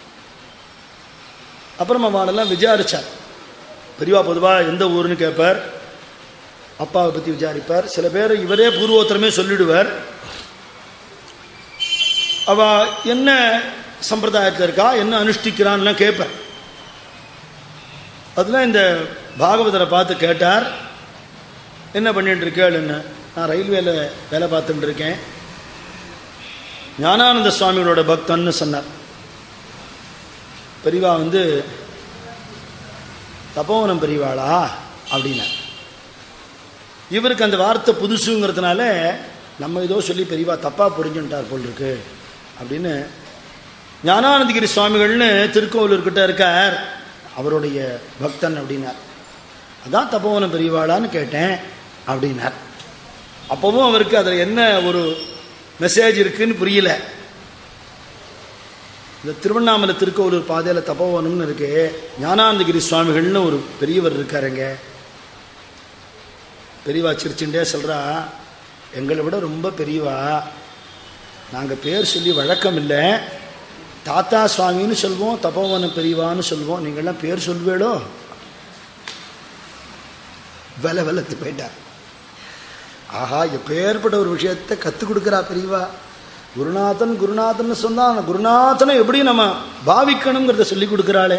அப்புறம் அவனெல்லாம் விசாரிச்சார் பெரியவா பொதுவா எந்த ஊருன்னு கேட்பார் அப்பாவை பத்தி விசாரிப்பார் சில பேர் இவரே பூர்வோத்தரமே சொல்லிடுவார் அவ என்ன சம்பிரதாயத்தில் இருக்கா என்ன அனுஷ்டிக்கிறான்லாம் கேட்பேன் அதெல்லாம் இந்த பாகவதரை பார்த்து கேட்டார் என்ன பண்ணிட்டு இருக்கேள் என்ன நான் ரயில்வேல வேலை பார்த்துட்டு இருக்கேன் ஞானானந்த சுவாமிகளோட பக்தன்னு சொன்னார் பெரியவா வந்து தபோவனம் பெரியவாளா அப்படின்னா இவருக்கு அந்த வார்த்தை புதுசுங்கிறதுனால நம்ம ஏதோ சொல்லி பெரியவா தப்பா புரிஞ்சுட்டார் போல் இருக்கு அப்படின்னு ஞானானந்தகிரி சுவாமிகள்னு திருக்கோவிலூர்கிட்ட இருக்கார் அவருடைய பக்தன் அப்படின்னார் அதான் தபோவனம் பெரியவாளான்னு கேட்டேன் அப்படின்னார் அப்பவும் அவருக்கு அதில் என்ன ஒரு மெசேஜ் இருக்குன்னு புரியல இந்த திருவண்ணாமலை திருக்கோவிலூர் பாதையில் தபோவனம்னு இருக்கு ஞானானந்தகிரி சுவாமிகள்னு ஒரு பெரியவர் இருக்காருங்க பெரியவா சிரிச்சுட்டே சொல்றா எங்களை விட ரொம்ப பெரியவா நாங்கள் பேர் சொல்லி வழக்கம் இல்லை தாத்தா சுவாமின்னு சொல்வோம் தபோவன பெரியவான்னு சொல்வோம் நீங்கள்லாம் பேர் சொல்வேடோ வெல வெலத்து போயிட்டார் ஆஹா எப்பேற்பட்ட ஒரு விஷயத்தை கற்றுக் கொடுக்குறா பெரியவா குருநாதன் குருநாதன் சொன்னா அந்த குருநாதனை எப்படி நம்ம பாவிக்கணுங்கிறத சொல்லி கொடுக்குறாளே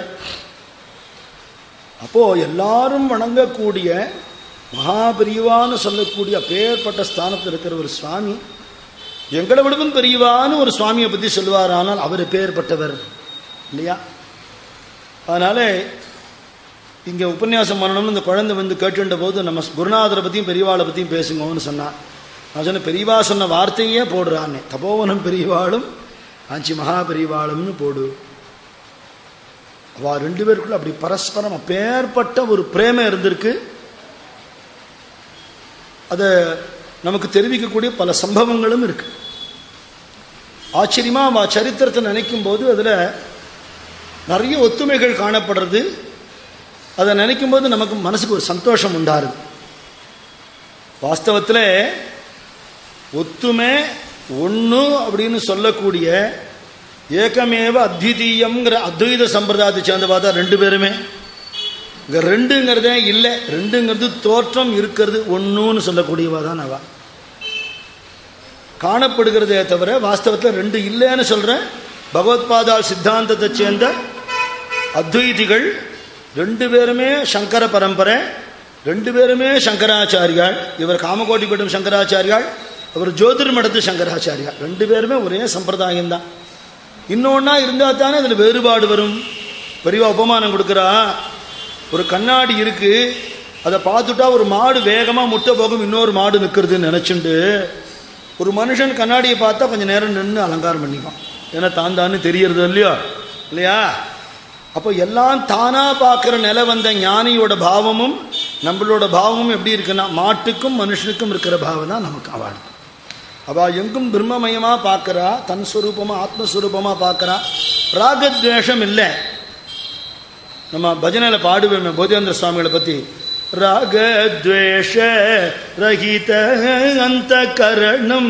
அப்போ எல்லாரும் வணங்கக்கூடிய மகாபெரியவான்னு சொல்லக்கூடிய அப்பேற்பட்ட ஸ்தானத்தில் இருக்கிற ஒரு சுவாமி எங்களை விடவும் பெரியவான்னு ஒரு சுவாமியை பற்றி சொல்லுவார் ஆனால் அவர் பேர்பட்டவர் இல்லையா அதனால இங்கே உபன்யாசம் பண்ணணும்னு இந்த குழந்தை வந்து கேட்டுட்ட போது நம்ம குருநாதரை பற்றியும் பெரியவாளை பற்றியும் பேசுங்கன்னு சொன்னான் நான் சொன்ன பெரியவா சொன்ன வார்த்தையே போடுறான்னு தபோவனம் பெரியவாளும் ஆச்சி மகா பெரியவாளும்னு போடு அவ ரெண்டு பேருக்குள்ள அப்படி பரஸ்பரம் அப்பேற்பட்ட ஒரு பிரேம இருந்திருக்கு அதை நமக்கு தெரிவிக்கக்கூடிய பல சம்பவங்களும் இருக்கு ஆச்சரியமா அவ சரித்திரத்தை நினைக்கும் போது அதுல நிறைய ஒத்துமைகள் காணப்படுறது அதை நினைக்கும் போது நமக்கு மனசுக்கு ஒரு சந்தோஷம் உண்டாருது வாஸ்தவத்தில் ஒத்துமை ஒன்று அப்படின்னு சொல்லக்கூடிய ஏகமேவ அத்விதீயம்ங்கிற அத்வைத சம்பிரதாயத்தை சேர்ந்தவா தான் ரெண்டு பேருமே இங்கே ரெண்டுங்கிறதே இல்லை ரெண்டுங்கிறது தோற்றம் இருக்கிறது ஒன்றுன்னு சொல்லக்கூடியவா தான் அவ காணப்படுகிறதே தவிர வாஸ்தவத்தில் ரெண்டு இல்லைன்னு சொல்கிறேன் பகவத்பாதால் சித்தாந்தத்தை சேர்ந்த அத்வைதிகள் ரெண்டு பேருமே சங்கர பரம்பரை ரெண்டு பேருமே சங்கராச்சாரியாள் இவர் காமகோட்டி பட்டம் சங்கராச்சாரியாள் அவர் ஜோதிர் மடத்து சங்கராச்சாரியாள் ரெண்டு பேருமே ஒரே சம்பிரதாயம் தான் இன்னொன்னா இருந்தால் தானே அதில் வேறுபாடு வரும் பெரியவா உபமானம் கொடுக்குறா ஒரு கண்ணாடி இருக்கு அதை பார்த்துட்டா ஒரு மாடு வேகமாக முட்டை போகும் இன்னொரு மாடு நிற்கிறதுன்னு நினச்சிண்டு ஒரு மனுஷன் கண்ணாடியை பார்த்தா கொஞ்சம் நேரம் நின்று அலங்காரம் பண்ணிப்பான் ஏன்னா தான் தானே தெரியறது இல்லையோ இல்லையா அப்போ எல்லாம் தானா பார்க்குற நிலை வந்த ஞானியோட பாவமும் நம்மளோட பாவமும் எப்படி இருக்குன்னா மாட்டுக்கும் மனுஷனுக்கும் இருக்கிற பாவம் தான் நமக்கு அவள் அவள் எங்கும் பிரம்மமயமாக பார்க்குறா தன் ஸ்வரூபமாக ஆத்மஸ்வரூபமாக பார்க்குறா ராகத்வேஷம் இல்லை நம்ம பஜனையில் பாடுவேன் போதேந்திர சுவாமிகளை பற்றி ராகத்வேஷ ரஹித அந்த கரணம்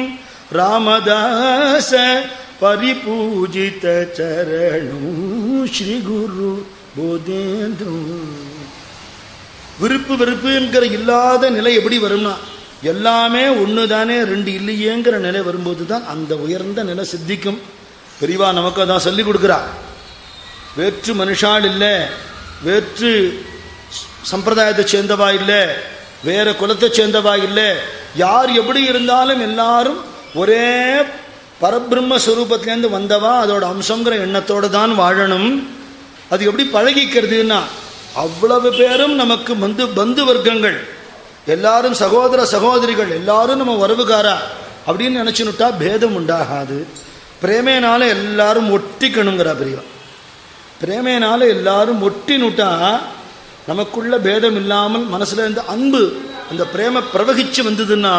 ராமதாச பரிபூஜித சரணம் ஸ்ரீ குரு போதேந்திரம் விருப்பு வெறுப்புங்கிற இல்லாத நிலை எப்படி வரும்னா எல்லாமே ஒன்று தானே ரெண்டு இல்லையேங்கிற நிலை வரும்போது தான் அந்த உயர்ந்த நிலை சித்திக்கும் பெரியவா நமக்கு அதான் சொல்லி கொடுக்குறா வேற்று மனுஷால் இல்லை வேற்று சம்பிரதாயத்தை சேர்ந்தவா இல்லை வேற குலத்தை சேர்ந்தவா இல்லை யார் எப்படி இருந்தாலும் எல்லாரும் ஒரே பரபிரம்ம ஸ்வரூபத்திலேருந்து வந்தவா அதோட அம்சங்கிற எண்ணத்தோடு தான் வாழணும் அது எப்படி பழகிக்கிறதுன்னா அவ்வளவு பேரும் நமக்கு வந்து பந்து வர்க்கங்கள் எல்லாரும் சகோதர சகோதரிகள் எல்லாரும் நம்ம உறவுகாரா அப்படின்னு நினச்சுனுட்டா பேதம் உண்டாகாது பிரேமேனால எல்லாரும் ஒட்டிக்கணுங்கிறா பிரிவா பிரேமையினால எல்லாரும் ஒட்டினுட்டா நமக்குள்ள பேதம் இல்லாமல் மனசுல இருந்து அன்பு அந்த பிரேம பிரவகிச்சு வந்ததுன்னா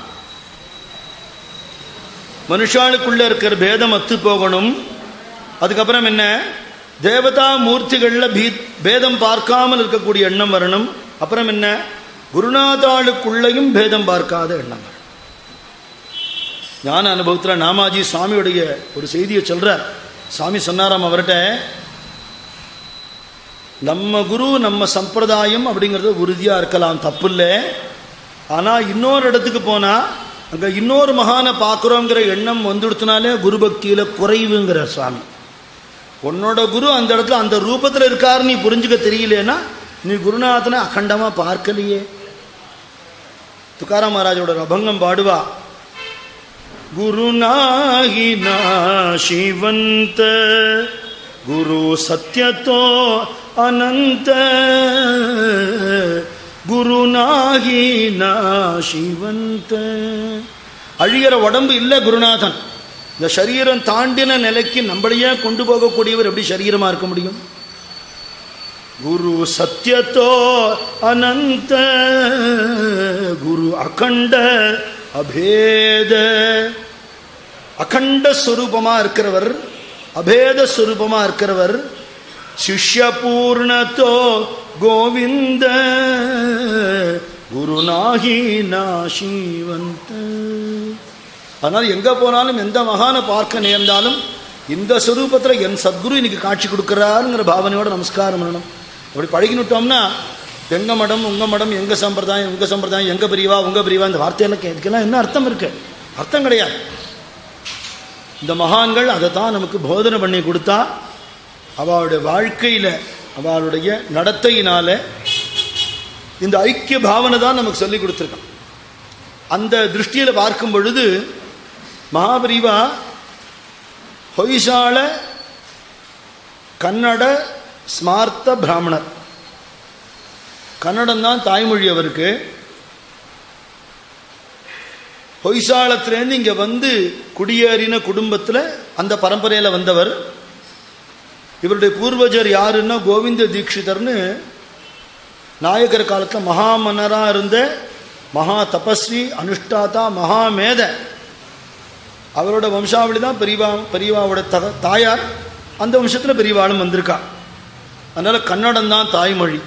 மனுஷாளுக்குள்ள இருக்கிற பேதம் அத்து போகணும் அதுக்கப்புறம் என்ன தேவதா மூர்த்திகள்ல பீ பேதம் பார்க்காமல் இருக்கக்கூடிய எண்ணம் வரணும் அப்புறம் என்ன குருநாதாளுக்குள்ளையும் பேதம் பார்க்காத எண்ணம் வரணும் ஞான அனுபவத்தில் நாமாஜி சுவாமியுடைய ஒரு செய்தியை சொல்றார் சாமி சொன்னாராம் அவர்கிட்ட நம்ம குரு நம்ம சம்பிரதாயம் அப்படிங்கிறது உறுதியா இருக்கலாம் தப்பு இல்லை ஆனா இன்னொரு இடத்துக்கு போனா அங்க இன்னொரு மகானை பார்க்குறோங்கிற எண்ணம் வந்துடுத்தினாலே குரு பக்தியில குறைவுங்கிறார் சுவாமி உன்னோட குரு அந்த இடத்துல அந்த ரூபத்தில் இருக்காரு நீ புரிஞ்சுக்க தெரியலன்னா நீ குருநாதனை அகண்டமா பார்க்கலையே துக்காராம் மகாராஜோட ஒரு அபங்கம் பாடுவா ಗುರುನಾಗಿ ಶಿವಂತ ಗುರು ಸತ್ಯತೋ ಅನಂತ குருநாகி சிவந்த அழியிற உடம்பு இல்லை குருநாதன் இந்த சரீரம் தாண்டின நிலைக்கு நம்மளையே கொண்டு போகக்கூடியவர் எப்படி சரீரமா இருக்க முடியும் குரு சத்யத்தோ அனந்த குரு அகண்ட அபேத அகண்ட ஸ்வரூபமா இருக்கிறவர் அபேத ஸ்வரூபமா இருக்கிறவர் சிஷ்ய பூர்ணத்தோ கோவிந்த குருநாகி நாசிவந்த அதனால் எங்க போனாலும் எந்த மகானை பார்க்க நேர்ந்தாலும் இந்த ஸ்வரூபத்தில் என் சத்குரு இன்னைக்கு காட்சி கொடுக்குறாருங்கிற பாவனையோட நமஸ்காரம் பண்ணணும் அப்படி பழகினுட்டோம்னா எங்க மடம் உங்க மடம் எங்க சம்பிரதாயம் உங்க சம்பிரதாயம் எங்க பிரிவா உங்க பிரிவா இந்த வார்த்தையெல்லாம் இதுக்கெல்லாம் என்ன அர்த்தம் இருக்கு அர்த்தம் கிடையாது இந்த மகான்கள் அதை தான் நமக்கு போதனை பண்ணி கொடுத்தா அவளுடைய வாழ்க்கையில அவளுடைய நடத்தையினால இந்த ஐக்கிய பாவனை தான் நமக்கு சொல்லி கொடுத்துருக்கான் அந்த திருஷ்டியில பார்க்கும் பொழுது மகாபிரிவா ஹொய்சால கன்னட ஸ்மார்த்த பிராமணர் கன்னடம் தான் தாய்மொழி அவருக்கு பொய்சாலத்திலேருந்து இங்கே வந்து குடியேறின குடும்பத்தில் அந்த பரம்பரையில் வந்தவர் இவருடைய பூர்வஜர் யாருன்னா கோவிந்த தீட்சிதர்னு நாயகர் காலத்தில் மகாமன்னராக இருந்த மகா தபஸ்வி அனுஷ்டாதா மகாமேத அவரோட வம்சாவளி தான் பெரியவா பெரியவாவோட தக தாயார் அந்த வம்சத்தில் பெரியவாளும் வந்திருக்கா அதனால் கன்னடம் தான் தாய்மொழி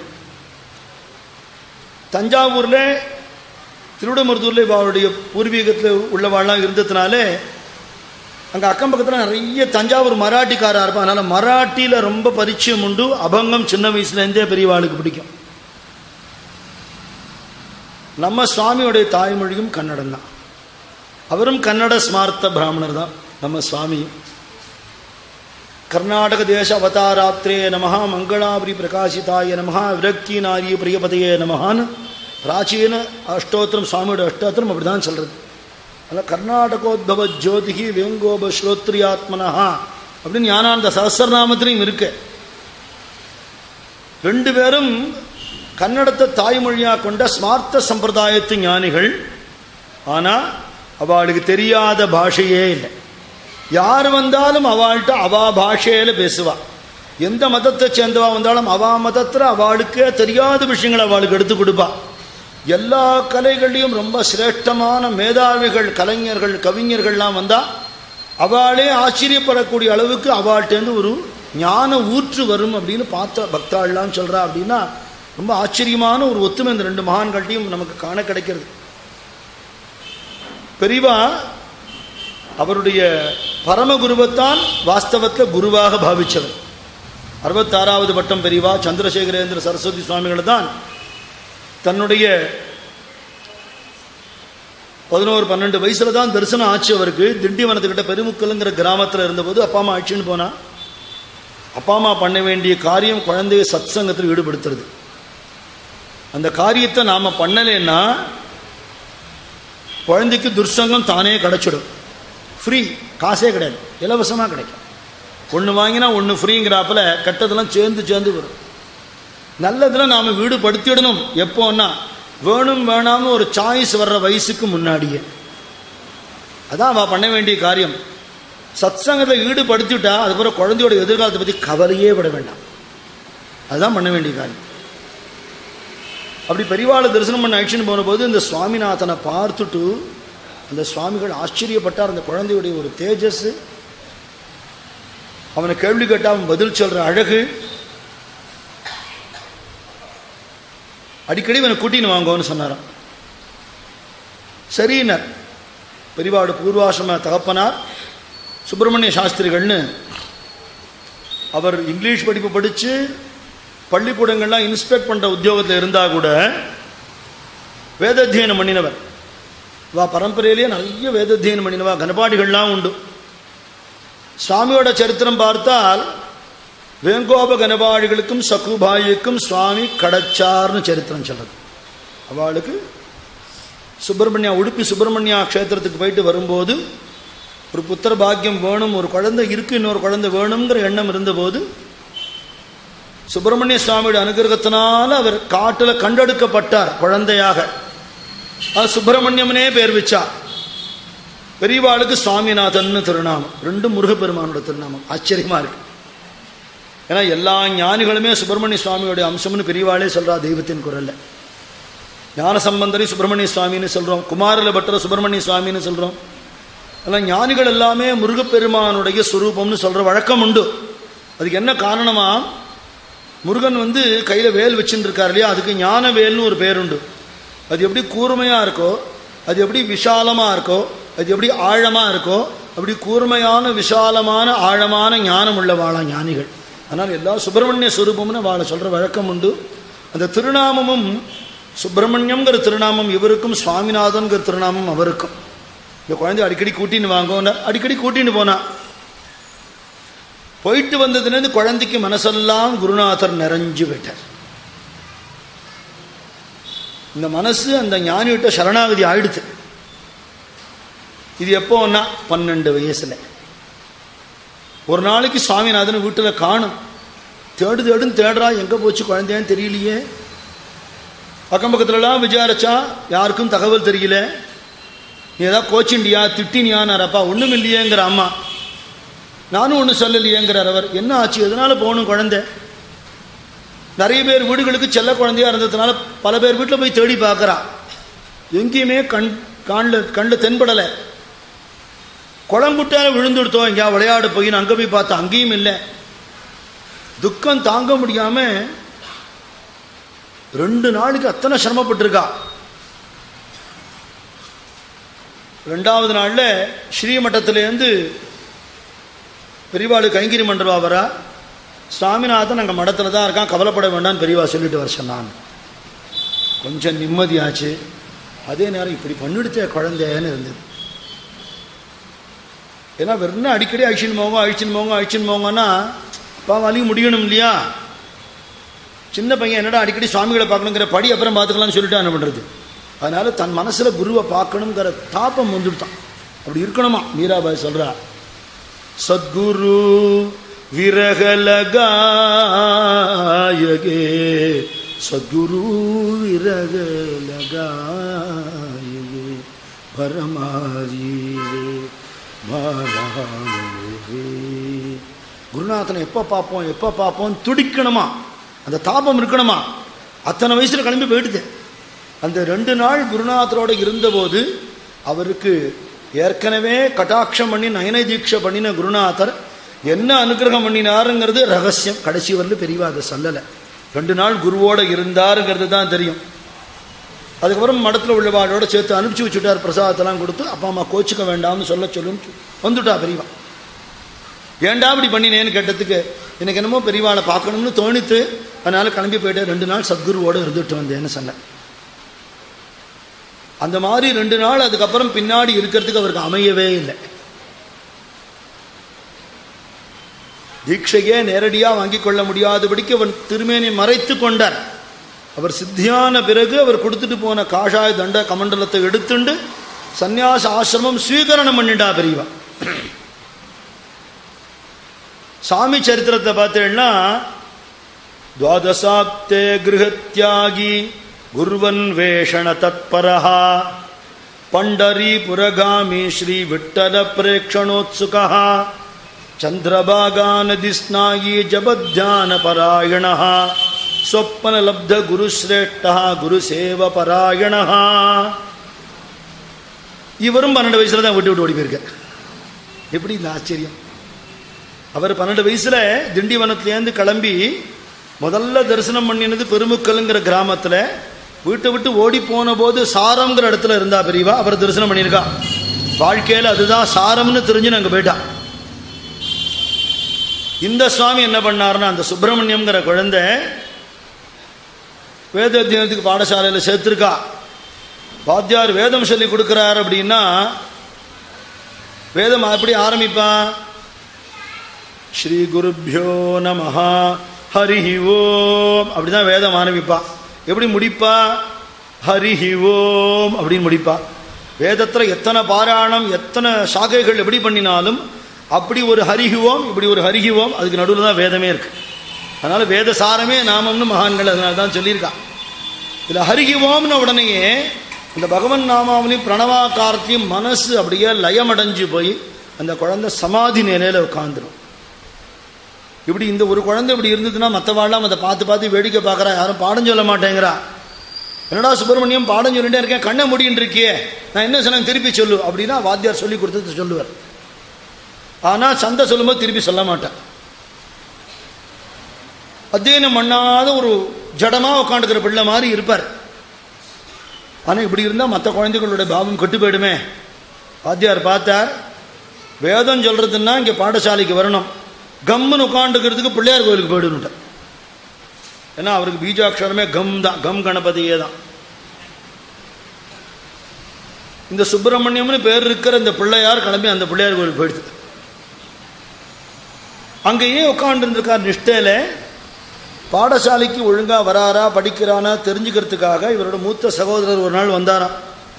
தஞ்சாவூரில் திருவிடமருத்தூரில் இவருடைய பூர்வீகத்தில் உள்ளவாள்லாம் இருந்ததுனால அங்கே அக்கம் பக்கத்தில் நிறைய தஞ்சாவூர் மராட்டிக்காரா இருப்பான் அதனால் மராட்டியில் ரொம்ப பரிச்சயம் உண்டு அபங்கம் சின்ன வயசுலேருந்தே பெரியவாளுக்கு பிடிக்கும் நம்ம சுவாமியோடைய தாய்மொழியும் கன்னடம் தான் அவரும் கன்னட ஸ்மார்த்த பிராமணர் தான் நம்ம சுவாமியும் கர்நாடக தேச அவதாராத்ரே நமஹ மங்களாபுரி பிரகாசிதாய நமஹ விரக்தி நாரிய பிரியபதையே நமஹான்னு பிராச்சீன அஷ்டோத்திரம் சுவாமியோட அஷ்டோத்திரம் அப்படி தான் சொல்கிறது அதில் கர்நாடகோத்பவ ஜோதிகி வேங்கோப ஸ்ரோத்ரியாத்மனஹா அப்படின்னு ஞானானந்த சஹசிரநாமத்திலையும் இருக்கு ரெண்டு பேரும் கன்னடத்தை தாய்மொழியாக கொண்ட ஸ்மார்த்த சம்பிரதாயத்து ஞானிகள் ஆனால் அவளுக்கு தெரியாத பாஷையே இல்லை யார் வந்தாலும் அவள்கிட்ட அவா பாஷையில் பேசுவா எந்த மதத்தை சேர்ந்தவா வந்தாலும் அவா மதத்தில் அவளுக்கே தெரியாத விஷயங்களை அவளுக்கு எடுத்து கொடுப்பா எல்லா கலைகள்லையும் ரொம்ப சிரேஷ்டமான மேதாவிகள் கலைஞர்கள் கவிஞர்கள்லாம் வந்தால் அவளே ஆச்சரியப்படக்கூடிய அளவுக்கு அவள்கிட்டேருந்து ஒரு ஞான ஊற்று வரும் அப்படின்னு பார்த்த பக்தாள்லாம் சொல்கிறா அப்படின்னா ரொம்ப ஆச்சரியமான ஒரு ஒத்துமை இந்த ரெண்டு மகான்கள்ட்டையும் நமக்கு காண கிடைக்கிறது பெரிவா அவருடைய பரமகுருவைத்தான் வாஸ்தவத்தில் குருவாக பாவிச்சவர் அறுபத்தாறாவது பட்டம் பெரிவா சந்திரசேகரேந்திர சரஸ்வதி சுவாமிகளை தான் தன்னுடைய பதினோரு பன்னெண்டு வயசுல தான் தரிசனம் ஆச்சு அவருக்கு திண்டிவனத்துக்கிட்ட பெருமுக்கலுங்கிற கிராமத்தில் இருந்தபோது அப்பா அம்மா ஆட்சின்னு போனா அப்பா அம்மா பண்ண வேண்டிய காரியம் குழந்தைய சத் சங்கத்தில் ஈடுபடுத்துறது அந்த காரியத்தை நாம பண்ணலைன்னா குழந்தைக்கு துர்சங்கம் தானே கிடைச்சிடும் ஃப்ரீ காசே கிடையாது இலவசமாக கிடைக்கும் ஒன்று வாங்கினா ஒன்று ஃப்ரீங்கிறாப்புல கெட்டதெல்லாம் சேர்ந்து சேர்ந்து வரும் நல்லதில் நாம் வீடு படுத்திடணும் எப்போன்னா வேணும் வேணாம்னு ஒரு சாய்ஸ் வர்ற வயசுக்கு முன்னாடியே அதான் அவள் பண்ண வேண்டிய காரியம் சத்சங்கத்தில் ஈடுபடுத்திவிட்டா அதுக்கப்புறம் குழந்தையோட எதிர்காலத்தை பற்றி கவலையே விட வேண்டாம் அதுதான் பண்ண வேண்டிய காரியம் அப்படி பெரியவாளை தரிசனம் பண்ண ஆக்ஷன் போனபோது இந்த சுவாமிநாதனை பார்த்துட்டு அந்த சுவாமிகள் ஆச்சரியப்பட்டார் அந்த குழந்தையுடைய ஒரு தேஜஸ் அவனை கேள்வி கேட்டா அவன் பதில் சொல்ற அழகு அடிக்கடி இவனை கூட்டின்னு வாங்கன்னு சொன்னாராம் சரின்னார் பெரியவாடு பூர்வாசிரம தகப்பனார் சுப்பிரமணிய சாஸ்திரிகள்னு அவர் இங்கிலீஷ் படிப்பு படித்து பள்ளிக்கூடங்கள்லாம் இன்ஸ்பெக்ட் பண்ணுற உத்தியோகத்தில் இருந்தால் கூட வேதாத்தியனம் பண்ணினவர் வா பரம்பரையிலேயே நிறைய வேதாத்தியனம் பண்ணினவா கனபாடிகள்லாம் உண்டு சுவாமியோட சரித்திரம் பார்த்தால் வேங்கோப கனபாடிகளுக்கும் சக்குபாயிக்கும் சுவாமி கடச்சார்னு சரித்திரம் சொல்றது அவளுக்கு சுப்பிரமணியா உடுப்பி சுப்பிரமணியா க்ஷேத்திரத்துக்கு போயிட்டு வரும்போது ஒரு புத்திர பாக்கியம் வேணும் ஒரு குழந்தை இருக்கு இன்னொரு குழந்தை வேணுங்கிற எண்ணம் இருந்தபோது சுப்பிரமணிய சுவாமியோட அனுகிரகத்தினால அவர் காட்டில் கண்டெடுக்கப்பட்டார் குழந்தையாக அது சுப்பிரமணியம்னே பேர் வச்சா பெரியவாளுக்கு சுவாமிநாதன் திருநாமம் ரெண்டும் முருகப்பெருமானோட திருநாமம் ஆச்சரியமா இருக்கு ஏன்னா எல்லா ஞானிகளுமே சுப்பிரமணிய சுவாமியோட அம்சம்னு பெரியவாளே சொல்றா தெய்வத்தின் குரல்ல ஞான சம்பந்தரி சுப்பிரமணிய சுவாமின்னு சொல்றோம் குமாரல பட்டர சுப்பிரமணிய சுவாமின்னு சொல்றோம் எல்லாம் ஞானிகள் எல்லாமே முருகப்பெருமானுடைய சுரூபம்னு சொல்ற வழக்கம் உண்டு அதுக்கு என்ன காரணமா முருகன் வந்து கையில வேல் வச்சுட்டு இருக்கார் இல்லையா அதுக்கு ஞான வேல்னு ஒரு பேர் உண்டு அது எப்படி கூர்மையா இருக்கோ அது எப்படி விஷாலமா இருக்கோ அது எப்படி ஆழமா இருக்கோ அப்படி கூர்மையான விஷாலமான ஆழமான ஞானம் உள்ளவாளா ஞானிகள் அதனால் எல்லா சுப்பிரமணிய சுரூபம்னு வாழ சொல்ற வழக்கம் உண்டு அந்த திருநாமமும் சுப்பிரமணியம்ங்கிற திருநாமம் இவருக்கும் சுவாமிநாதன்கிற திருநாமம் அவருக்கும் இந்த குழந்தை அடிக்கடி கூட்டின்னு வாங்க அடிக்கடி கூட்டின்னு போனா போயிட்டு வந்ததுலேருந்து குழந்தைக்கு மனசெல்லாம் குருநாதர் நிறைஞ்சு விட்டார் இந்த மனசு அந்த ஞானிகிட்ட சரணாகதி ஆயிடுது இது எப்போன்னா பன்னெண்டு வயசுல ஒரு நாளைக்கு சுவாமிநாதன் வீட்டில் காணும் தேடு தேடுன்னு தேடுறா எங்கே போச்சு குழந்தையான்னு தெரியலையே அக்கம் பக்கத்துலலாம் விசாரிச்சா யாருக்கும் தகவல் தெரியல நீ ஏதாவது கோச்சிண்டியா திட்டினியான்னாரப்பா ஒன்றும் இல்லையேங்கிற அம்மா நானும் ஒன்றும் சொல்லலையேங்கிறார் அவர் என்ன ஆச்சு எதனால போகணும் குழந்தை நிறைய பேர் வீடுகளுக்கு செல்ல குழந்தையா இருந்ததுனால பல பேர் வீட்டில் போய் தேடி பார்க்குறா எங்கேயுமே கண் காணில் கண்ணில் தென்படலை குளங்குட்டால விழுந்துடுத்தோம் எங்கேயா விளையாட போய் அங்கே போய் பார்த்தா அங்கேயும் இல்லை துக்கம் தாங்க முடியாம ரெண்டு நாளுக்கு அத்தனை சிரமப்பட்டிருக்கா ரெண்டாவது நாளில் ஸ்ரீமட்டத்திலேருந்து பெரியவாளு கைங்கிரி மண்டபா வரா சுவாமிநாதன் அங்கே மடத்தில் தான் இருக்கான் கவலைப்பட வேண்டாம்னு பெரியவா சொல்லிட்டு வர சொன்னான் கொஞ்சம் நிம்மதியாச்சு அதே நேரம் இப்படி பண்ணிடுச்சே குழந்தைன்னு இருந்தது ஏன்னா வெறும் அடிக்கடி அழிச்சின்னு போங்க அழிச்சின்னு போங்க அழிச்சின்னு போங்கன்னா அப்பா வலியும் முடியணும் இல்லையா சின்ன பையன் என்னடா அடிக்கடி சுவாமிகளை பார்க்கணுங்கிற படி அப்புறம் பார்த்துக்கலாம்னு சொல்லிட்டு என்ன பண்ணுறது அதனால தன் மனசில் குருவை பார்க்கணுங்கிற தாப்பம் வந்துவிட்டான் அப்படி இருக்கணுமா மீராபாய் சொல்கிறா சத்குரு விரகலகாயகே சத்குரு விரகலகாயகே பரமாரீரே பாலாவே குருநாதனை எப்போ பார்ப்போம் எப்போ பார்ப்போம் துடிக்கணுமா அந்த தாபம் இருக்கணுமா அத்தனை வயசுல கிளம்பி போயிடுது அந்த ரெண்டு நாள் குருநாதரோட இருந்தபோது அவருக்கு ஏற்கனவே கட்டாட்சம் பண்ணி நயன தீட்சை பண்ணின குருநாதர் என்ன அனுகிரகம் பண்ணினாருங்கிறது ரகசியம் கடைசி வரலும் பெரியவா அதை சொல்லலை ரெண்டு நாள் குருவோட இருந்தாருங்கிறது தான் தெரியும் அதுக்கப்புறம் மடத்தில் உள்ளவாளோட சேர்த்து அனுப்பிச்சு வச்சுட்டார் பிரசாதத்தெல்லாம் கொடுத்து அப்பா அம்மா கோச்சிக்க வேண்டாம்னு சொல்ல சொல்லுன்னு வந்துட்டா பெரியவா ஏன்டா இப்படி பண்ணினேன்னு கேட்டதுக்கு எனக்கு என்னமோ பெரியவாளை பார்க்கணும்னு தோணித்து அதனால கிளம்பி போயிட்டு ரெண்டு நாள் சத்குருவோட இருந்துட்டு வந்தேன்னு சொன்னேன் அந்த மாதிரி ரெண்டு நாள் அதுக்கப்புறம் பின்னாடி இருக்கிறதுக்கு அவருக்கு அமையவே இல்லை தீட்சையே நேரடியாக வாங்கிக் கொள்ள முடியாதபடிக்கு அவன் திருமேனி மறைத்து கொண்டார் அவர் சித்தியான பிறகு அவர் கொடுத்துட்டு போன காஷாய தண்ட கமண்டலத்தை எடுத்துண்டு சந்நியாச ஆசிரமம் ஸ்வீகரணம் பண்ணிட்டா பெரியவா சாமி சரித்திரத்தை பார்த்தேன்னா துவாதசாப்தே கிருஹத்யாகி குருவன் வேஷண தத்பரஹா பண்டரி புரகாமி ஸ்ரீ விட்டல பிரேக்ஷணோத்சுகா சந்திரபாகா நதி ஸ்நாயி ஜபத்யான பராயண சொப்பனலப்த குருஸ்ரேஷ்டா குருசேவ பராயண இவரும் பன்னெண்டு வயசுல தான் விட்டு விட்டு ஓடி போயிருக்க எப்படி இந்த ஆச்சரியம் அவர் பன்னெண்டு வயசுல திண்டிவனத்திலேருந்து கிளம்பி முதல்ல தரிசனம் பண்ணினது பெருமுக்கலுங்கிற கிராமத்துல வீட்டை விட்டு ஓடி போன போது சாரம்ங்கிற இடத்துல இருந்தா பெரியவா அவர் தரிசனம் பண்ணியிருக்கா வாழ்க்கையில் அதுதான் சாரம்னு தெரிஞ்சு நாங்கள் போயிட்டான் இந்த சுவாமி என்ன பண்ணாருன்னா அந்த சுப்பிரமணியம்ங்கிற குழந்தை வேத அத்தியனத்துக்கு பாடசாலையில் சேர்த்துருக்கா வாத்தியார் வேதம் சொல்லி கொடுக்குறார் அப்படின்னா வேதம் எப்படி ஆரம்பிப்பான் ஸ்ரீ குருப்பியோ நமஹா ஹரிஹி ஓம் அப்படிதான் வேதம் ஆரம்பிப்பா எப்படி முடிப்பா ஹரிஹி ஓம் அப்படின்னு முடிப்பா வேதத்தில் எத்தனை பாராயணம் எத்தனை சாகைகள் எப்படி பண்ணினாலும் அப்படி ஒரு ஹரிஹி ஓம் இப்படி ஒரு ஹரிஹி ஓம் அதுக்கு நடுவில் தான் வேதமே இருக்கு அதனால வேத சாரமே நாமம்னு மகான்கள் அதனால தான் சொல்லியிருக்கா இதில் ஹரிஹி ஓம்னு உடனேயே இந்த பகவன் நாமாவளையும் பிரணவாக்காரத்தையும் மனசு அப்படியே லயமடைஞ்சு போய் அந்த குழந்தை சமாதி நிலையில உட்காந்துரும் இப்படி இந்த ஒரு குழந்தை இப்படி இருந்ததுன்னா மற்றவாழ்லாம் அதை பார்த்து பார்த்து வேடிக்கை பார்க்குறா யாரும் பாடம் சொல்ல மாட்டேங்கிறா என்னடா சுப்பிரமணியம் பாடம் சொல்லிட்டே இருக்கேன் கண்ணை முடின்னு இருக்கியே நான் என்ன சொன்னேன் திருப்பி சொல்லு அப்படின்னா வாத்தியார் சொல்லி கொடுத்தது சொல்லுவார் ஆனால் சந்தை சொல்லும்போது திருப்பி சொல்ல மாட்டேன் அத்தியனம் பண்ணாத ஒரு ஜடமாக உட்காந்துக்கிற பிள்ளை மாதிரி இருப்பார் ஆனால் இப்படி இருந்தால் மற்ற குழந்தைகளோட பாவம் கெட்டு போயிடுமே வாத்தியார் பார்த்தார் வேதம் சொல்றதுன்னா இங்கே பாடசாலைக்கு வரணும் கம்முன்னு உட்காந்துக்கிறதுக்கு பிள்ளையார் கோயிலுக்கு போயிடுனுட்டார் ஏன்னா அவருக்கு பீஜாட்சரமே கம் தான் கம் கணபதியே தான் இந்த சுப்பிரமணியம்னு பேர் இருக்கிற இந்த பிள்ளையார் கிளம்பி அந்த பிள்ளையார் கோயிலுக்கு போயிடுது அங்கேயே உட்காந்துருந்துருக்கார் நிஷ்டையில பாடசாலைக்கு ஒழுங்கா வராரா படிக்கிறானா தெரிஞ்சுக்கிறதுக்காக இவரோட மூத்த சகோதரர் ஒரு நாள் வந்தாராம்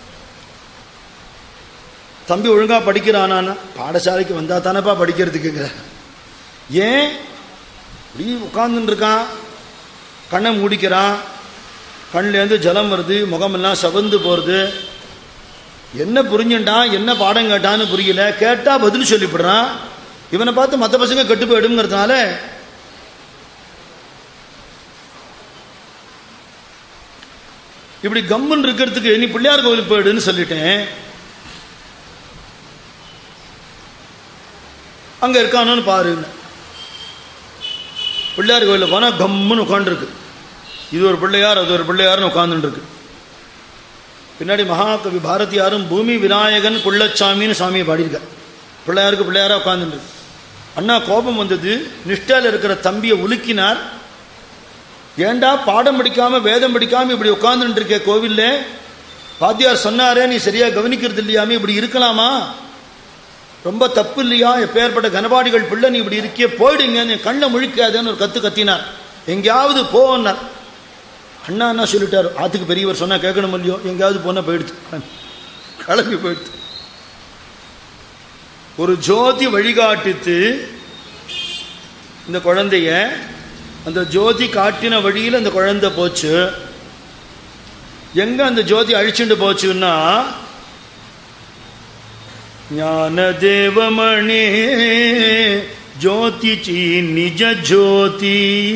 தம்பி ஒழுங்கா படிக்கிறானா பாடசாலைக்கு வந்தா தானேப்பா படிக்கிறதுக்குங்கிற ஏன் இப்படி உட்கார்ந்துட்டு இருக்கான் கண்ணை மூடிக்கிறான் கண்லேருந்து ஜலம் வருது முகமெல்லாம் சவந்து போகிறது என்ன புரிஞ்சுட்டான் என்ன பாடம் கேட்டான்னு புரியல கேட்டால் பதில் சொல்லிவிடுறான் இவனை பார்த்து மற்ற பசங்க கெட்டு போயிடுங்கிறதுனால இப்படி கம்முன்னு இருக்கிறதுக்கு நீ பிள்ளையார் கோவிலுக்கு போயிடுன்னு சொல்லிட்டேன் அங்கே இருக்கானோன்னு பாருன்னு பிள்ளையார் கோயிலில் போனால் கம்முன்னு உட்காந்துருக்கு இது ஒரு பிள்ளையார் அது ஒரு பிள்ளையார்னு உட்காந்துருக்கு பின்னாடி மகாகவி பாரதியாரும் பூமி விநாயகன் குள்ளச்சாமின்னு சாமியை பாடியிருக்கார் பிள்ளையாருக்கு பிள்ளையாராக உட்காந்துருக்கு அண்ணா கோபம் வந்தது நிஷ்டால இருக்கிற தம்பியை உலுக்கினார் ஏண்டா பாடம் படிக்காம வேதம் படிக்காம இப்படி உட்கார்ந்துட்டு இருக்க கோவில்ல பாத்தியார் சொன்னாரே நீ சரியா கவனிக்கிறது இல்லையாமே இப்படி இருக்கலாமா ரொம்ப தப்பு இல்லையா எப்பேற்பட்ட கனபாடிகள் பிள்ளை நீ இப்படி இருக்கிய போயிடுங்க நீ கண்ணை முழிக்காதேன்னு ஒரு கத்து கத்தினார் எங்கேயாவது போனார் அண்ணா என்ன சொல்லிட்டார் ஆத்துக்கு பெரியவர் சொன்னா கேட்கணும் இல்லையோ எங்கேயாவது போனா போயிடுது கிளம்பி போயிடுது ஒரு ஜோதி வழிகாட்டித்து இந்த குழந்தைய அந்த ஜோதி காட்டின வழியில் அந்த குழந்தை போச்சு எங்க அந்த ஜோதி அழிச்சுட்டு போச்சுன்னா ஞான தேவமணி ஜோதி சி நிஜ ஜோதி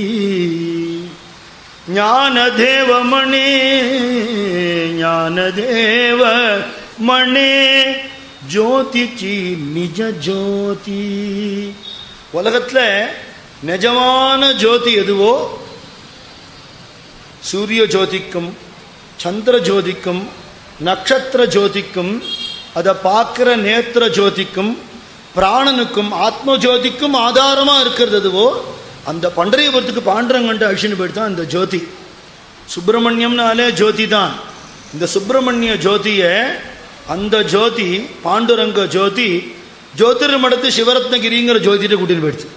ஞான தேவமணி ஞான தேவ மணி ஜோதி சி நிஜ ஜோதி உலகத்துல நிஜமான ஜோதி எதுவோ சூரிய ஜோதிக்கும் சந்திர ஜோதிக்கும் நட்சத்திர ஜோதிக்கும் அதை பார்க்கிற நேத்திர ஜோதிக்கும் பிராணனுக்கும் ஆத்ம ஜோதிக்கும் ஆதாரமா இருக்கிறது எதுவோ அந்த பண்டரியபுரத்துக்கு பாண்டரங்கண்டு அழிச்சுன்னு போயிட்டு தான் இந்த ஜோதி சுப்பிரமணியம்னாலே ஜோதி தான் இந்த சுப்பிரமணிய ஜோதியை அந்த ஜோதி பாண்டுரங்க ஜோதி ஜோதிர் மடத்து சிவரத்னகிரிங்கிற ஜோதியிட்ட கூட்டிட்டு போயிடுச்சு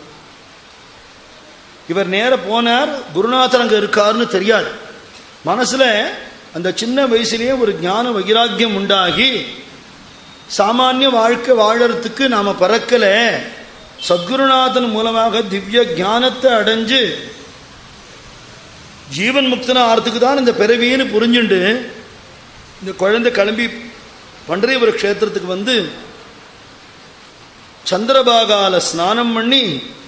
இவர் நேர போனார் குருநாதர் அங்க இருக்காருன்னு தெரியாது மனசுல அந்த சின்ன வயசுலயே ஒரு ஞான வைராக்கியம் உண்டாகி சாமானிய வாழ்க்கை வாழறதுக்கு நாம பிறக்கல சத்குருநாதன் மூலமாக திவ்ய ஞானத்தை அடைஞ்சு ஜீவன் முக்தனா ஆறதுக்கு தான் இந்த பிறவின்னு புரிஞ்சுண்டு இந்த குழந்தை கிளம்பி பண்டரிபுர க்ஷேத்திரத்துக்கு வந்து சந்திரபாகால ஸ்நானம் பண்ணி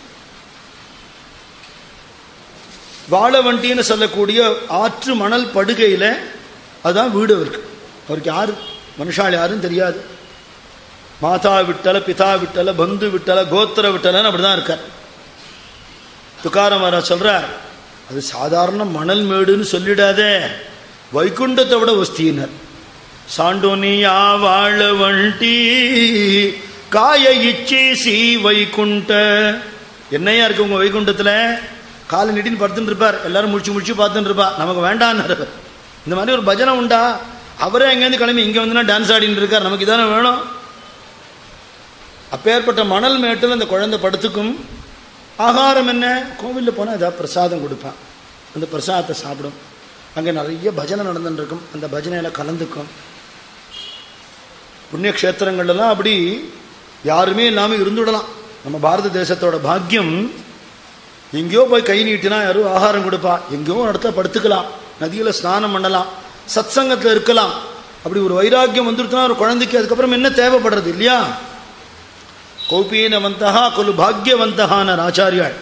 வாழவண்டின்னு சொல்லக்கூடிய ஆற்று மணல் படுகையில் அதான் வீடு அவருக்கு அவருக்கு யாரு மனுஷால் யாரும் தெரியாது மாதா விட்டல பிதா விட்டல பந்து விட்டல கோத்திர விட்டலன்னு அப்படிதான் இருக்கார் துக்காரமாரா சொல்றார் அது சாதாரண மணல் மேடுன்னு சொல்லிடாதே வைகுண்டத்தை விட ஒஸ்தியினர் சாண்டோனியா வாழ வண்டி காய இச்சி சி வைகுண்ட என்னையா இருக்கு உங்க வைகுண்டத்துல காலை நீட்டின்னு படுத்துட்டு இருப்பார் எல்லாரும் முடிச்சு முடிச்சு பார்த்துட்டு இருப்பா நமக்கு வேண்டான்னு இந்த மாதிரி ஒரு பஜனை உண்டா அவரே எங்கேருந்து கிளம்பி இங்கே வந்து டான்ஸ் ஆடின்னு இருக்கார் நமக்கு இதானே வேணும் அப்பேற்பட்ட மணல் மேட்டில் அந்த குழந்தை படுத்துக்கும் ஆகாரம் என்ன கோவிலில் போனால் ஏதாவது பிரசாதம் கொடுப்பான் அந்த பிரசாதத்தை சாப்பிடும் அங்கே நிறைய பஜனை நடந்துட்டு இருக்கும் அந்த பஜனையில் கலந்துக்கும் புண்ணிய க்ஷேத்திரங்கள்லாம் அப்படி யாருமே இல்லாமல் இருந்துவிடலாம் நம்ம பாரத தேசத்தோட பாக்கியம் எங்கேயோ போய் கை நீட்டினா யாரும் ஆகாரம் கொடுப்பா எங்கேயோ ஒரு இடத்துல படுத்துக்கலாம் நதியில் ஸ்நானம் பண்ணலாம் சத் சங்கத்தில் இருக்கலாம் அப்படி ஒரு வைராக்கியம் வந்துருச்சுன்னா ஒரு குழந்தைக்கு அதுக்கப்புறம் என்ன தேவைப்படுறது இல்லையா கௌபீனவந்தகா கொலு பாக்யவந்தகான ஆச்சாரியாள்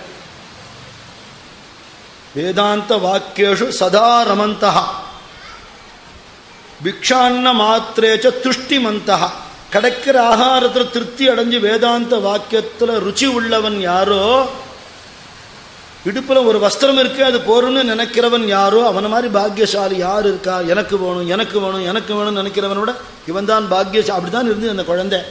வேதாந்த வாக்கியேஷு சதா ரமந்தகா பிக்ஷான்ன மாத்திரேச்ச துஷ்டிமந்தகா கிடைக்கிற ஆகாரத்தில் திருப்தி அடைஞ்சு வேதாந்த வாக்கியத்தில் ருச்சி உள்ளவன் யாரோ இடுப்புல ஒரு வஸ்திரம் இருக்கு அது போறோம்னு நினைக்கிறவன் யாரோ அவன மாதிரி பாக்கியசாலி யார் இருக்கா எனக்கு வேணும் எனக்கு வேணும் எனக்கு வேணும்னு நினைக்கிறவனோட இவன் தான் பாக்கியசா அப்படிதான் இருந்து அந்த குழந்தை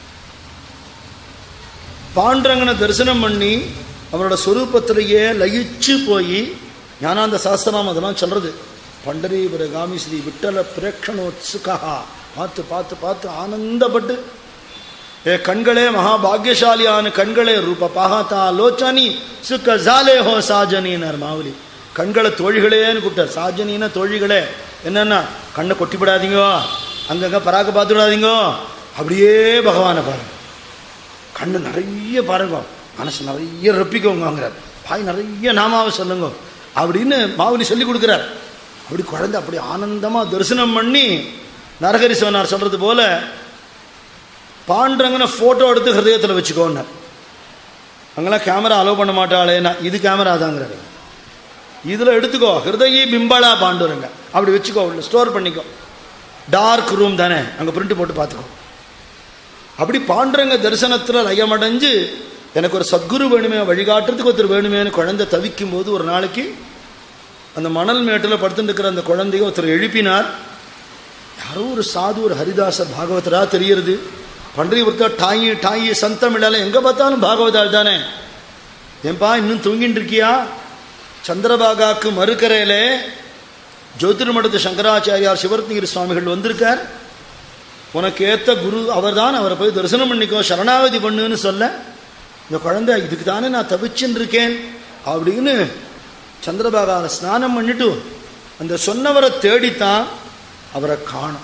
பாண்டரங்கனை தரிசனம் பண்ணி அவரோட சொரூபத்திலேயே லயிச்சு போய் ஞானாந்த சாஸ்திரம் அதெல்லாம் சொல்றது பண்டரீபுர காமி ஸ்ரீ விட்டல பிரேக்ஷணோத்சுகா பார்த்து பார்த்து பார்த்து ஆனந்தப்பட்டு ஏ கண்களே மகாபாகியசாலியான கண்களே ரூப பாகாத்தா லோச்சனி சுக்க ஜாலே ஹோ சாஜனினார் மாவுலி கண்களை தோழிகளேன்னு கூப்பிட்டார் சாஜனின்னா தோழிகளே என்னன்னா கண்ணை கொட்டி விடாதீங்கோ அங்கங்க பராக்க பார்த்து விடாதீங்கோ அப்படியே பகவானை பாருங்க கண்ணு நிறைய பாருங்க மனசு நிறைய ரப்பிக்கோங்கிறார் பாய் நிறைய நாமாவை சொல்லுங்க அப்படின்னு மாவுலி சொல்லி கொடுக்குறார் அப்படி குழந்தை அப்படி ஆனந்தமா தரிசனம் பண்ணி நரகரி சோனார் சொல்றது போல பாண்டரங்கன போட்டோ எடுத்து ஹிருதயத்தில் வச்சுக்கோன்னு அங்கெல்லாம் கேமரா அலோவ் பண்ண மாட்டாளேன்னா இது கேமரா தாங்கிறாரு இதில் எடுத்துக்கோ ஹிருதயி பிம்பளா பாண்டுரங்க அப்படி வச்சுக்கோ உள்ள ஸ்டோர் பண்ணிக்கோ டார்க் ரூம் தானே அங்கே பிரிண்ட் போட்டு பார்த்துக்கோ அப்படி பாண்டுரங்க தரிசனத்தில் லயமடைஞ்சு எனக்கு ஒரு சத்குரு வேணுமே வழிகாட்டுறதுக்கு ஒருத்தர் வேணுமேனு குழந்தை தவிக்கும் போது ஒரு நாளைக்கு அந்த மணல் மேட்டில் படுத்துட்டு இருக்கிற அந்த குழந்தைய ஒருத்தர் எழுப்பினார் யாரோ ஒரு சாது ஒரு ஹரிதாசர் பாகவதரா தெரியுறது பன்றிபுரத்தா டாயி டாயி சந்தமிழால எங்க பார்த்தாலும் பாகவதால் தானே ஏன்பா இன்னும் தூங்கிட்டு இருக்கியா சந்திரபாகாக்கு மறுக்கரையில ஜோதிர்மடத்து சங்கராச்சாரியார் சிவரத்னகிரி சுவாமிகள் வந்திருக்கார் உனக்கு ஏத்த குரு அவர்தான் அவரை போய் தரிசனம் பண்ணிக்கோ சரணாகதி பண்ணுன்னு சொல்ல இந்த குழந்தை இதுக்கு தானே நான் தவிச்சுன்னு இருக்கேன் அப்படின்னு சந்திரபாகால ஸ்நானம் பண்ணிட்டு அந்த சொன்னவரை தேடித்தான் அவரை காணும்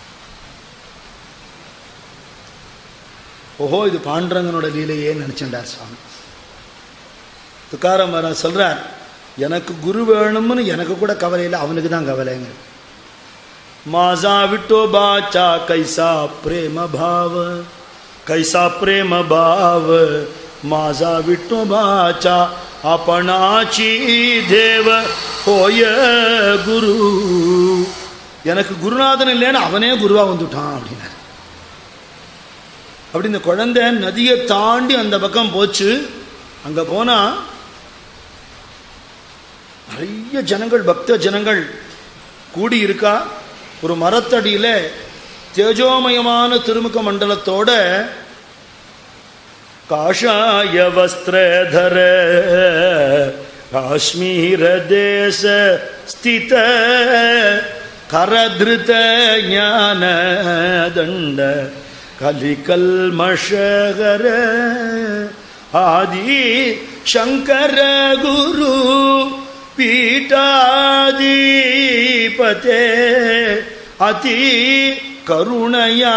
ஓஹோ இது பாண்டரங்கனோட லீலையே நினைச்சுட்டார் சுவாமி துக்காரம் வர சொல்றார் எனக்கு குரு வேணும்னு எனக்கு கூட கவலை இல்லை அவனுக்கு தான் கவலைங்க மாசா விட்டோ பாச்சா கைசா பிரேம பாவ கைசா பிரேம பாவ மாசா விட்டோ பாச்சா அப்பனாச்சி தேவ போய குரு எனக்கு குருநாதன் இல்லைன்னு அவனே குருவா வந்துட்டான் அப்படின்னாரு அப்படி இந்த குழந்தை நதியை தாண்டி அந்த பக்கம் போச்சு அங்க போனா நிறைய ஜனங்கள் பக்த ஜனங்கள் கூடி இருக்கா ஒரு மரத்தடியில தேஜோமயமான திருமுக மண்டலத்தோட காஷாய வஸ்திரதர காஷ்மீர தேச ஸ்தித கரதிருத ஞான தண்ட கலிகல்மஷகர ஆதி சங்கர குரு பீட்டாதிபதே அதி கருணையா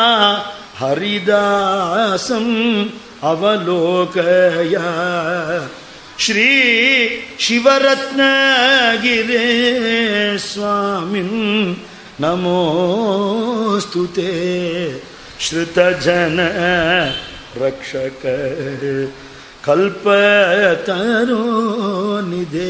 ஹரிதாசம் அவலோகய ஸ்ரீ சிவரத்னகிரே சுவாமின் நமோஸ்து தே ஸ்ருதஜன ரக்ஷக கல்பதரோ நிதே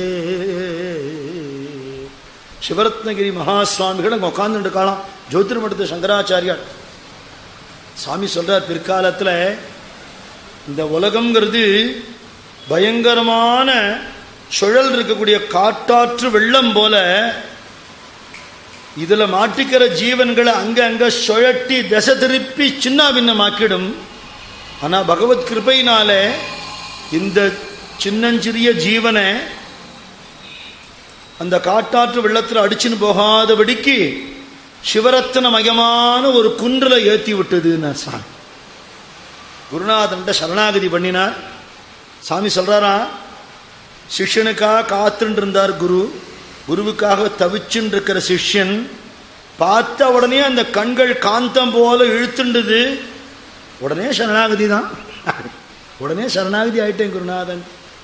சிவரத்னகிரி மகாசுவாமிகள் அங்கே உட்காந்துட்டு காலம் ஜோதிர்மடத்து சங்கராச்சாரியார் சாமி சொல்றார் பிற்காலத்தில் இந்த உலகம்ங்கிறது பயங்கரமான சுழல் இருக்கக்கூடிய காட்டாற்று வெள்ளம் போல இதுல மாட்டிக்கிற ஜீவன்களை அங்க அங்க சுழட்டி திசை திருப்பி சின்ன பின்னமாக்கிடும் ஆனா பகவத் கிருபையினால இந்த சின்னஞ்சிறிய ஜீவனை அந்த காட்டாற்று வெள்ளத்தில் அடிச்சுன்னு போகாதபடிக்கு சிவரத்ன மயமான ஒரு குன்றில் ஏற்றி விட்டதுன்னு சாமி குருநாதன்ட்ட சரணாகதி பண்ணினார் சாமி சொல்றாரா சிஷ்யனுக்காக காத்துட்டு இருந்தார் குரு குருவுக்காக தவிச்சுன்னு இருக்கிற சிஷ்யன் பார்த்த உடனே அந்த கண்கள் காந்தம் போல இழுத்துண்டுது உடனே சரணாகதி தான் உடனே சரணாகதி ஆயிட்டேன் குருநாதன்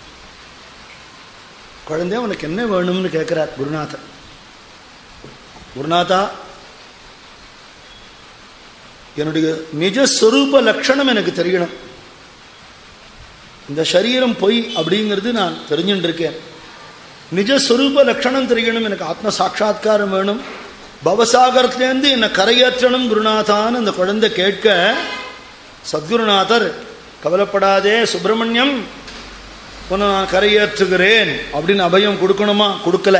குழந்தை உனக்கு என்ன வேணும்னு கேட்கிறார் குருநாதன் குருநாதா என்னுடைய நிஜஸ்வரூப லட்சணம் எனக்கு தெரியணும் இந்த சரீரம் பொய் அப்படிங்கிறது நான் தெரிஞ்சுட்டு இருக்கேன் நிஜஸ்வரூப லட்சணம் தெரியணும் எனக்கு ஆத்ம சாட்சா்காரம் வேணும் பவசாகரத்திலேருந்து என்னை கரையேற்றணும் குருநாதான்னு அந்த குழந்தை கேட்க சத்குருநாதர் கவலைப்படாதே சுப்பிரமணியம் உன்னை நான் கரையேற்றுகிறேன் அப்படின்னு அபயம் கொடுக்கணுமா கொடுக்கல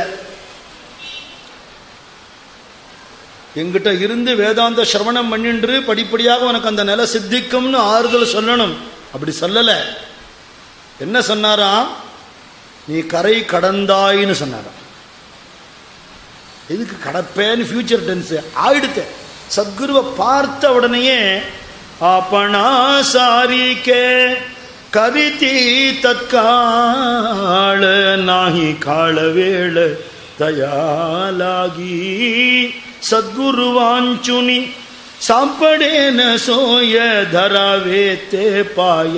எங்கிட்ட இருந்து வேதாந்த சிரவணம் பண்ணின்று படிப்படியாக உனக்கு அந்த நிலை சித்திக்கும்னு ஆறுதல் சொல்லணும் அப்படி சொல்லல என்ன சொன்னாராம் நீ கரை கடந்தாயின்னு சொன்னாராம் எதுக்கு கடப்பேன்னு ஃபியூச்சர் டென்ஸ் ஆயிடுத்த சத்குருவை பார்த்த உடனேயே ஆப்பணா சாரிக்கே கரிதி தற்கால நாஹி காளவேள தயாலாகி சத்குருவாஞ்சுனி சாப்படேன சோய தராவே தே பாய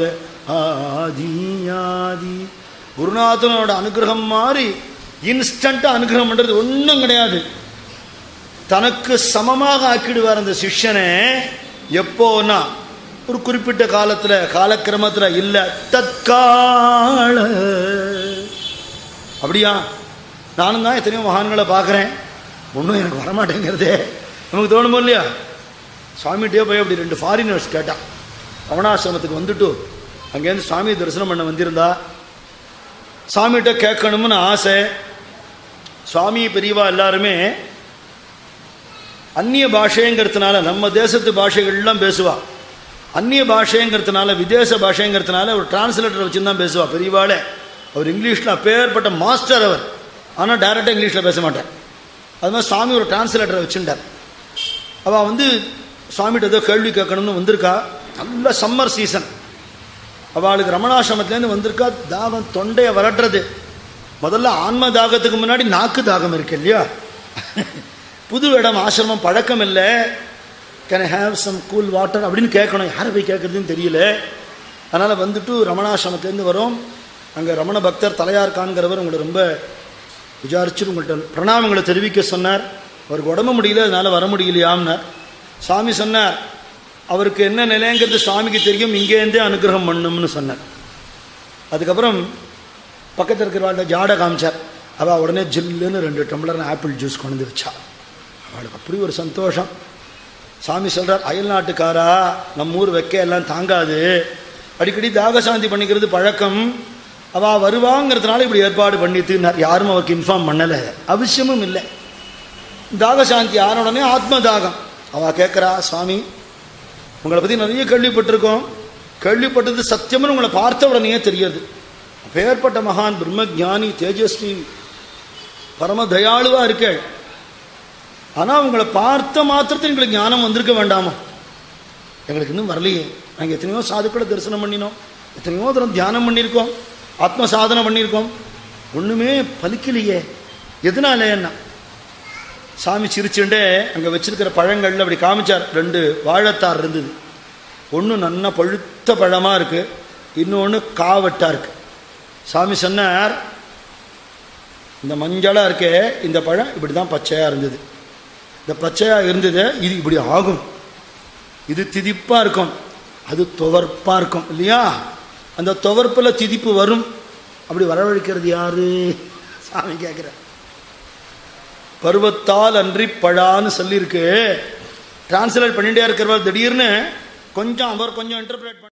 ஆதியாதி குருநாதனோட அனுகிரகம் மாறி இன்ஸ்டண்டா அனுகிரகம் பண்றது ஒன்றும் கிடையாது தனக்கு சமமாக ஆக்கிடுவார் அந்த சிஷ்யனை எப்போனா ஒரு குறிப்பிட்ட காலத்துல காலக்கிரமத்துல இல்ல தற்கால அப்படியா நானும் தான் எத்தனையோ மகான்களை பார்க்குறேன் ஒன்றும் எனக்கு வரமாட்டேங்கிறதே நமக்கு தோணுமோ இல்லையா சுவாமிகிட்டே போய் அப்படி ரெண்டு ஃபாரினர்ஸ் கேட்டான் ரமணாசிரமத்துக்கு வந்துட்டு அங்கேருந்து சுவாமி தரிசனம் பண்ண வந்திருந்தா சாமிகிட்ட கேட்கணும்னு ஆசை சுவாமி பெரியவா எல்லாருமே அந்நிய பாஷைங்கிறதுனால நம்ம தேசத்து பாஷைகள்லாம் பேசுவா அந்நிய பாஷைங்கிறதுனால விதேச பாஷைங்கிறதுனால ஒரு டிரான்ஸ்லேட்டர் வச்சு தான் பேசுவா பெரியவாளே அவர் இங்கிலீஷில் அப்பேற்பட்ட மாஸ்டர் அவர் ஆனால் டைரெக்டாக இங்கிலீஷில் பேச மாட்டேன் அது மாதிரி சுவாமி ஒரு டிரான்ஸ்லேட்டரை வச்சுட்டார் அவள் வந்து சுவாமிகிட்ட ஏதோ கேள்வி கேட்கணும்னு வந்திருக்கா நல்ல சம்மர் சீசன் அவளுக்கு ரமணாசிரமத்துலேருந்து வந்திருக்கா தாகம் தொண்டையை வரட்டுறது முதல்ல ஆன்ம தாகத்துக்கு முன்னாடி நாக்கு தாகம் இருக்கு இல்லையா புது இடம் ஆசிரமம் பழக்கம் இல்லை can I have some cool water அப்படின்னு கேட்கணும் யாரை போய் கேட்குறதுன்னு தெரியல அதனால் வந்துட்டு ரமணாசிரமத்துலேருந்து வரோம் அங்கே ரமண பக்தர் தலையார் காண்கிறவர் உங்களை ரொம்ப விசாரிச்சு உங்கள்கிட்ட பிரணாமங்களை தெரிவிக்க சொன்னார் அவருக்கு உடம்பு முடியல அதனால் வர முடியலையாம்னார் சாமி சொன்னார் அவருக்கு என்ன நிலைங்கிறது சுவாமிக்கு தெரியும் இங்கேருந்தே அனுகிரகம் பண்ணும்னு சொன்னார் அதுக்கப்புறம் பக்கத்தில் இருக்கிறவாள்கிட்ட ஜாடை காமிச்சார் அவள் உடனே ஜில்லுன்னு ரெண்டு டம்ளர் ஆப்பிள் ஜூஸ் கொண்டு வந்து வச்சா அவளுக்கு அப்படி ஒரு சந்தோஷம் சாமி சொல்கிறார் அயல் நாட்டுக்காரா நம்ம ஊர் வைக்க எல்லாம் தாங்காது அடிக்கடி தாகசாந்தி பண்ணிக்கிறது பழக்கம் அவள் வருவாங்கிறதுனால இப்படி ஏற்பாடு பண்ணிட்டுனார் யாரும் அவருக்கு இன்ஃபார்ம் பண்ணலை அவசியமும் இல்லை தாகசாந்தி ஆன உடனே ஆத்ம தாகம் அவள் கேட்குறா சுவாமி உங்களை பற்றி நிறைய கேள்விப்பட்டிருக்கோம் கேள்விப்பட்டது சத்தியம்னு உங்களை பார்த்த உடனே தெரியாது அப்பேற்பட்ட மகான் பிரம்மஜானி தேஜஸ்வி பரம தயாளுவா இருக்கேள் ஆனால் உங்களை பார்த்த மாத்திரத்தில் எங்களுக்கு ஞானம் வந்திருக்க வேண்டாமா எங்களுக்கு இன்னும் வரலையே நாங்கள் எத்தனையோ சாதுக்களை தரிசனம் பண்ணினோம் எத்தனையோ தரம் தியானம் பண்ணியிருக்கோம் ஆத்ம சாதனை பண்ணியிருக்கோம் ஒன்றுமே பலிக்கலையே எதனால என்ன சாமி சிரிச்சுண்டே அங்கே வச்சிருக்கிற பழங்கள்ல அப்படி காமிச்சார் ரெண்டு வாழைத்தார் இருந்தது ஒன்று நன்னா பழுத்த பழமாக இருக்கு இன்னொன்று காவட்டா இருக்கு சாமி சொன்னார் இந்த மஞ்சளாக இருக்கே இந்த பழம் இப்படி தான் பச்சையாக இருந்தது இந்த பச்சையா இருந்தது இது இப்படி ஆகும் இது திதிப்பா இருக்கும் அது துவர்ப்பா இருக்கும் இல்லையா அந்த துவர்ப்புல திதிப்பு வரும் அப்படி வரவழைக்கிறது யாரு சாமி கேட்கிற பருவத்தால் அன்றி பழான்னு சொல்லியிருக்கு டிரான்ஸ்லேட் பண்ணிட்டே இருக்கிறவர் திடீர்னு கொஞ்சம் அவர் கொஞ்சம் இன்டர்பிரேட்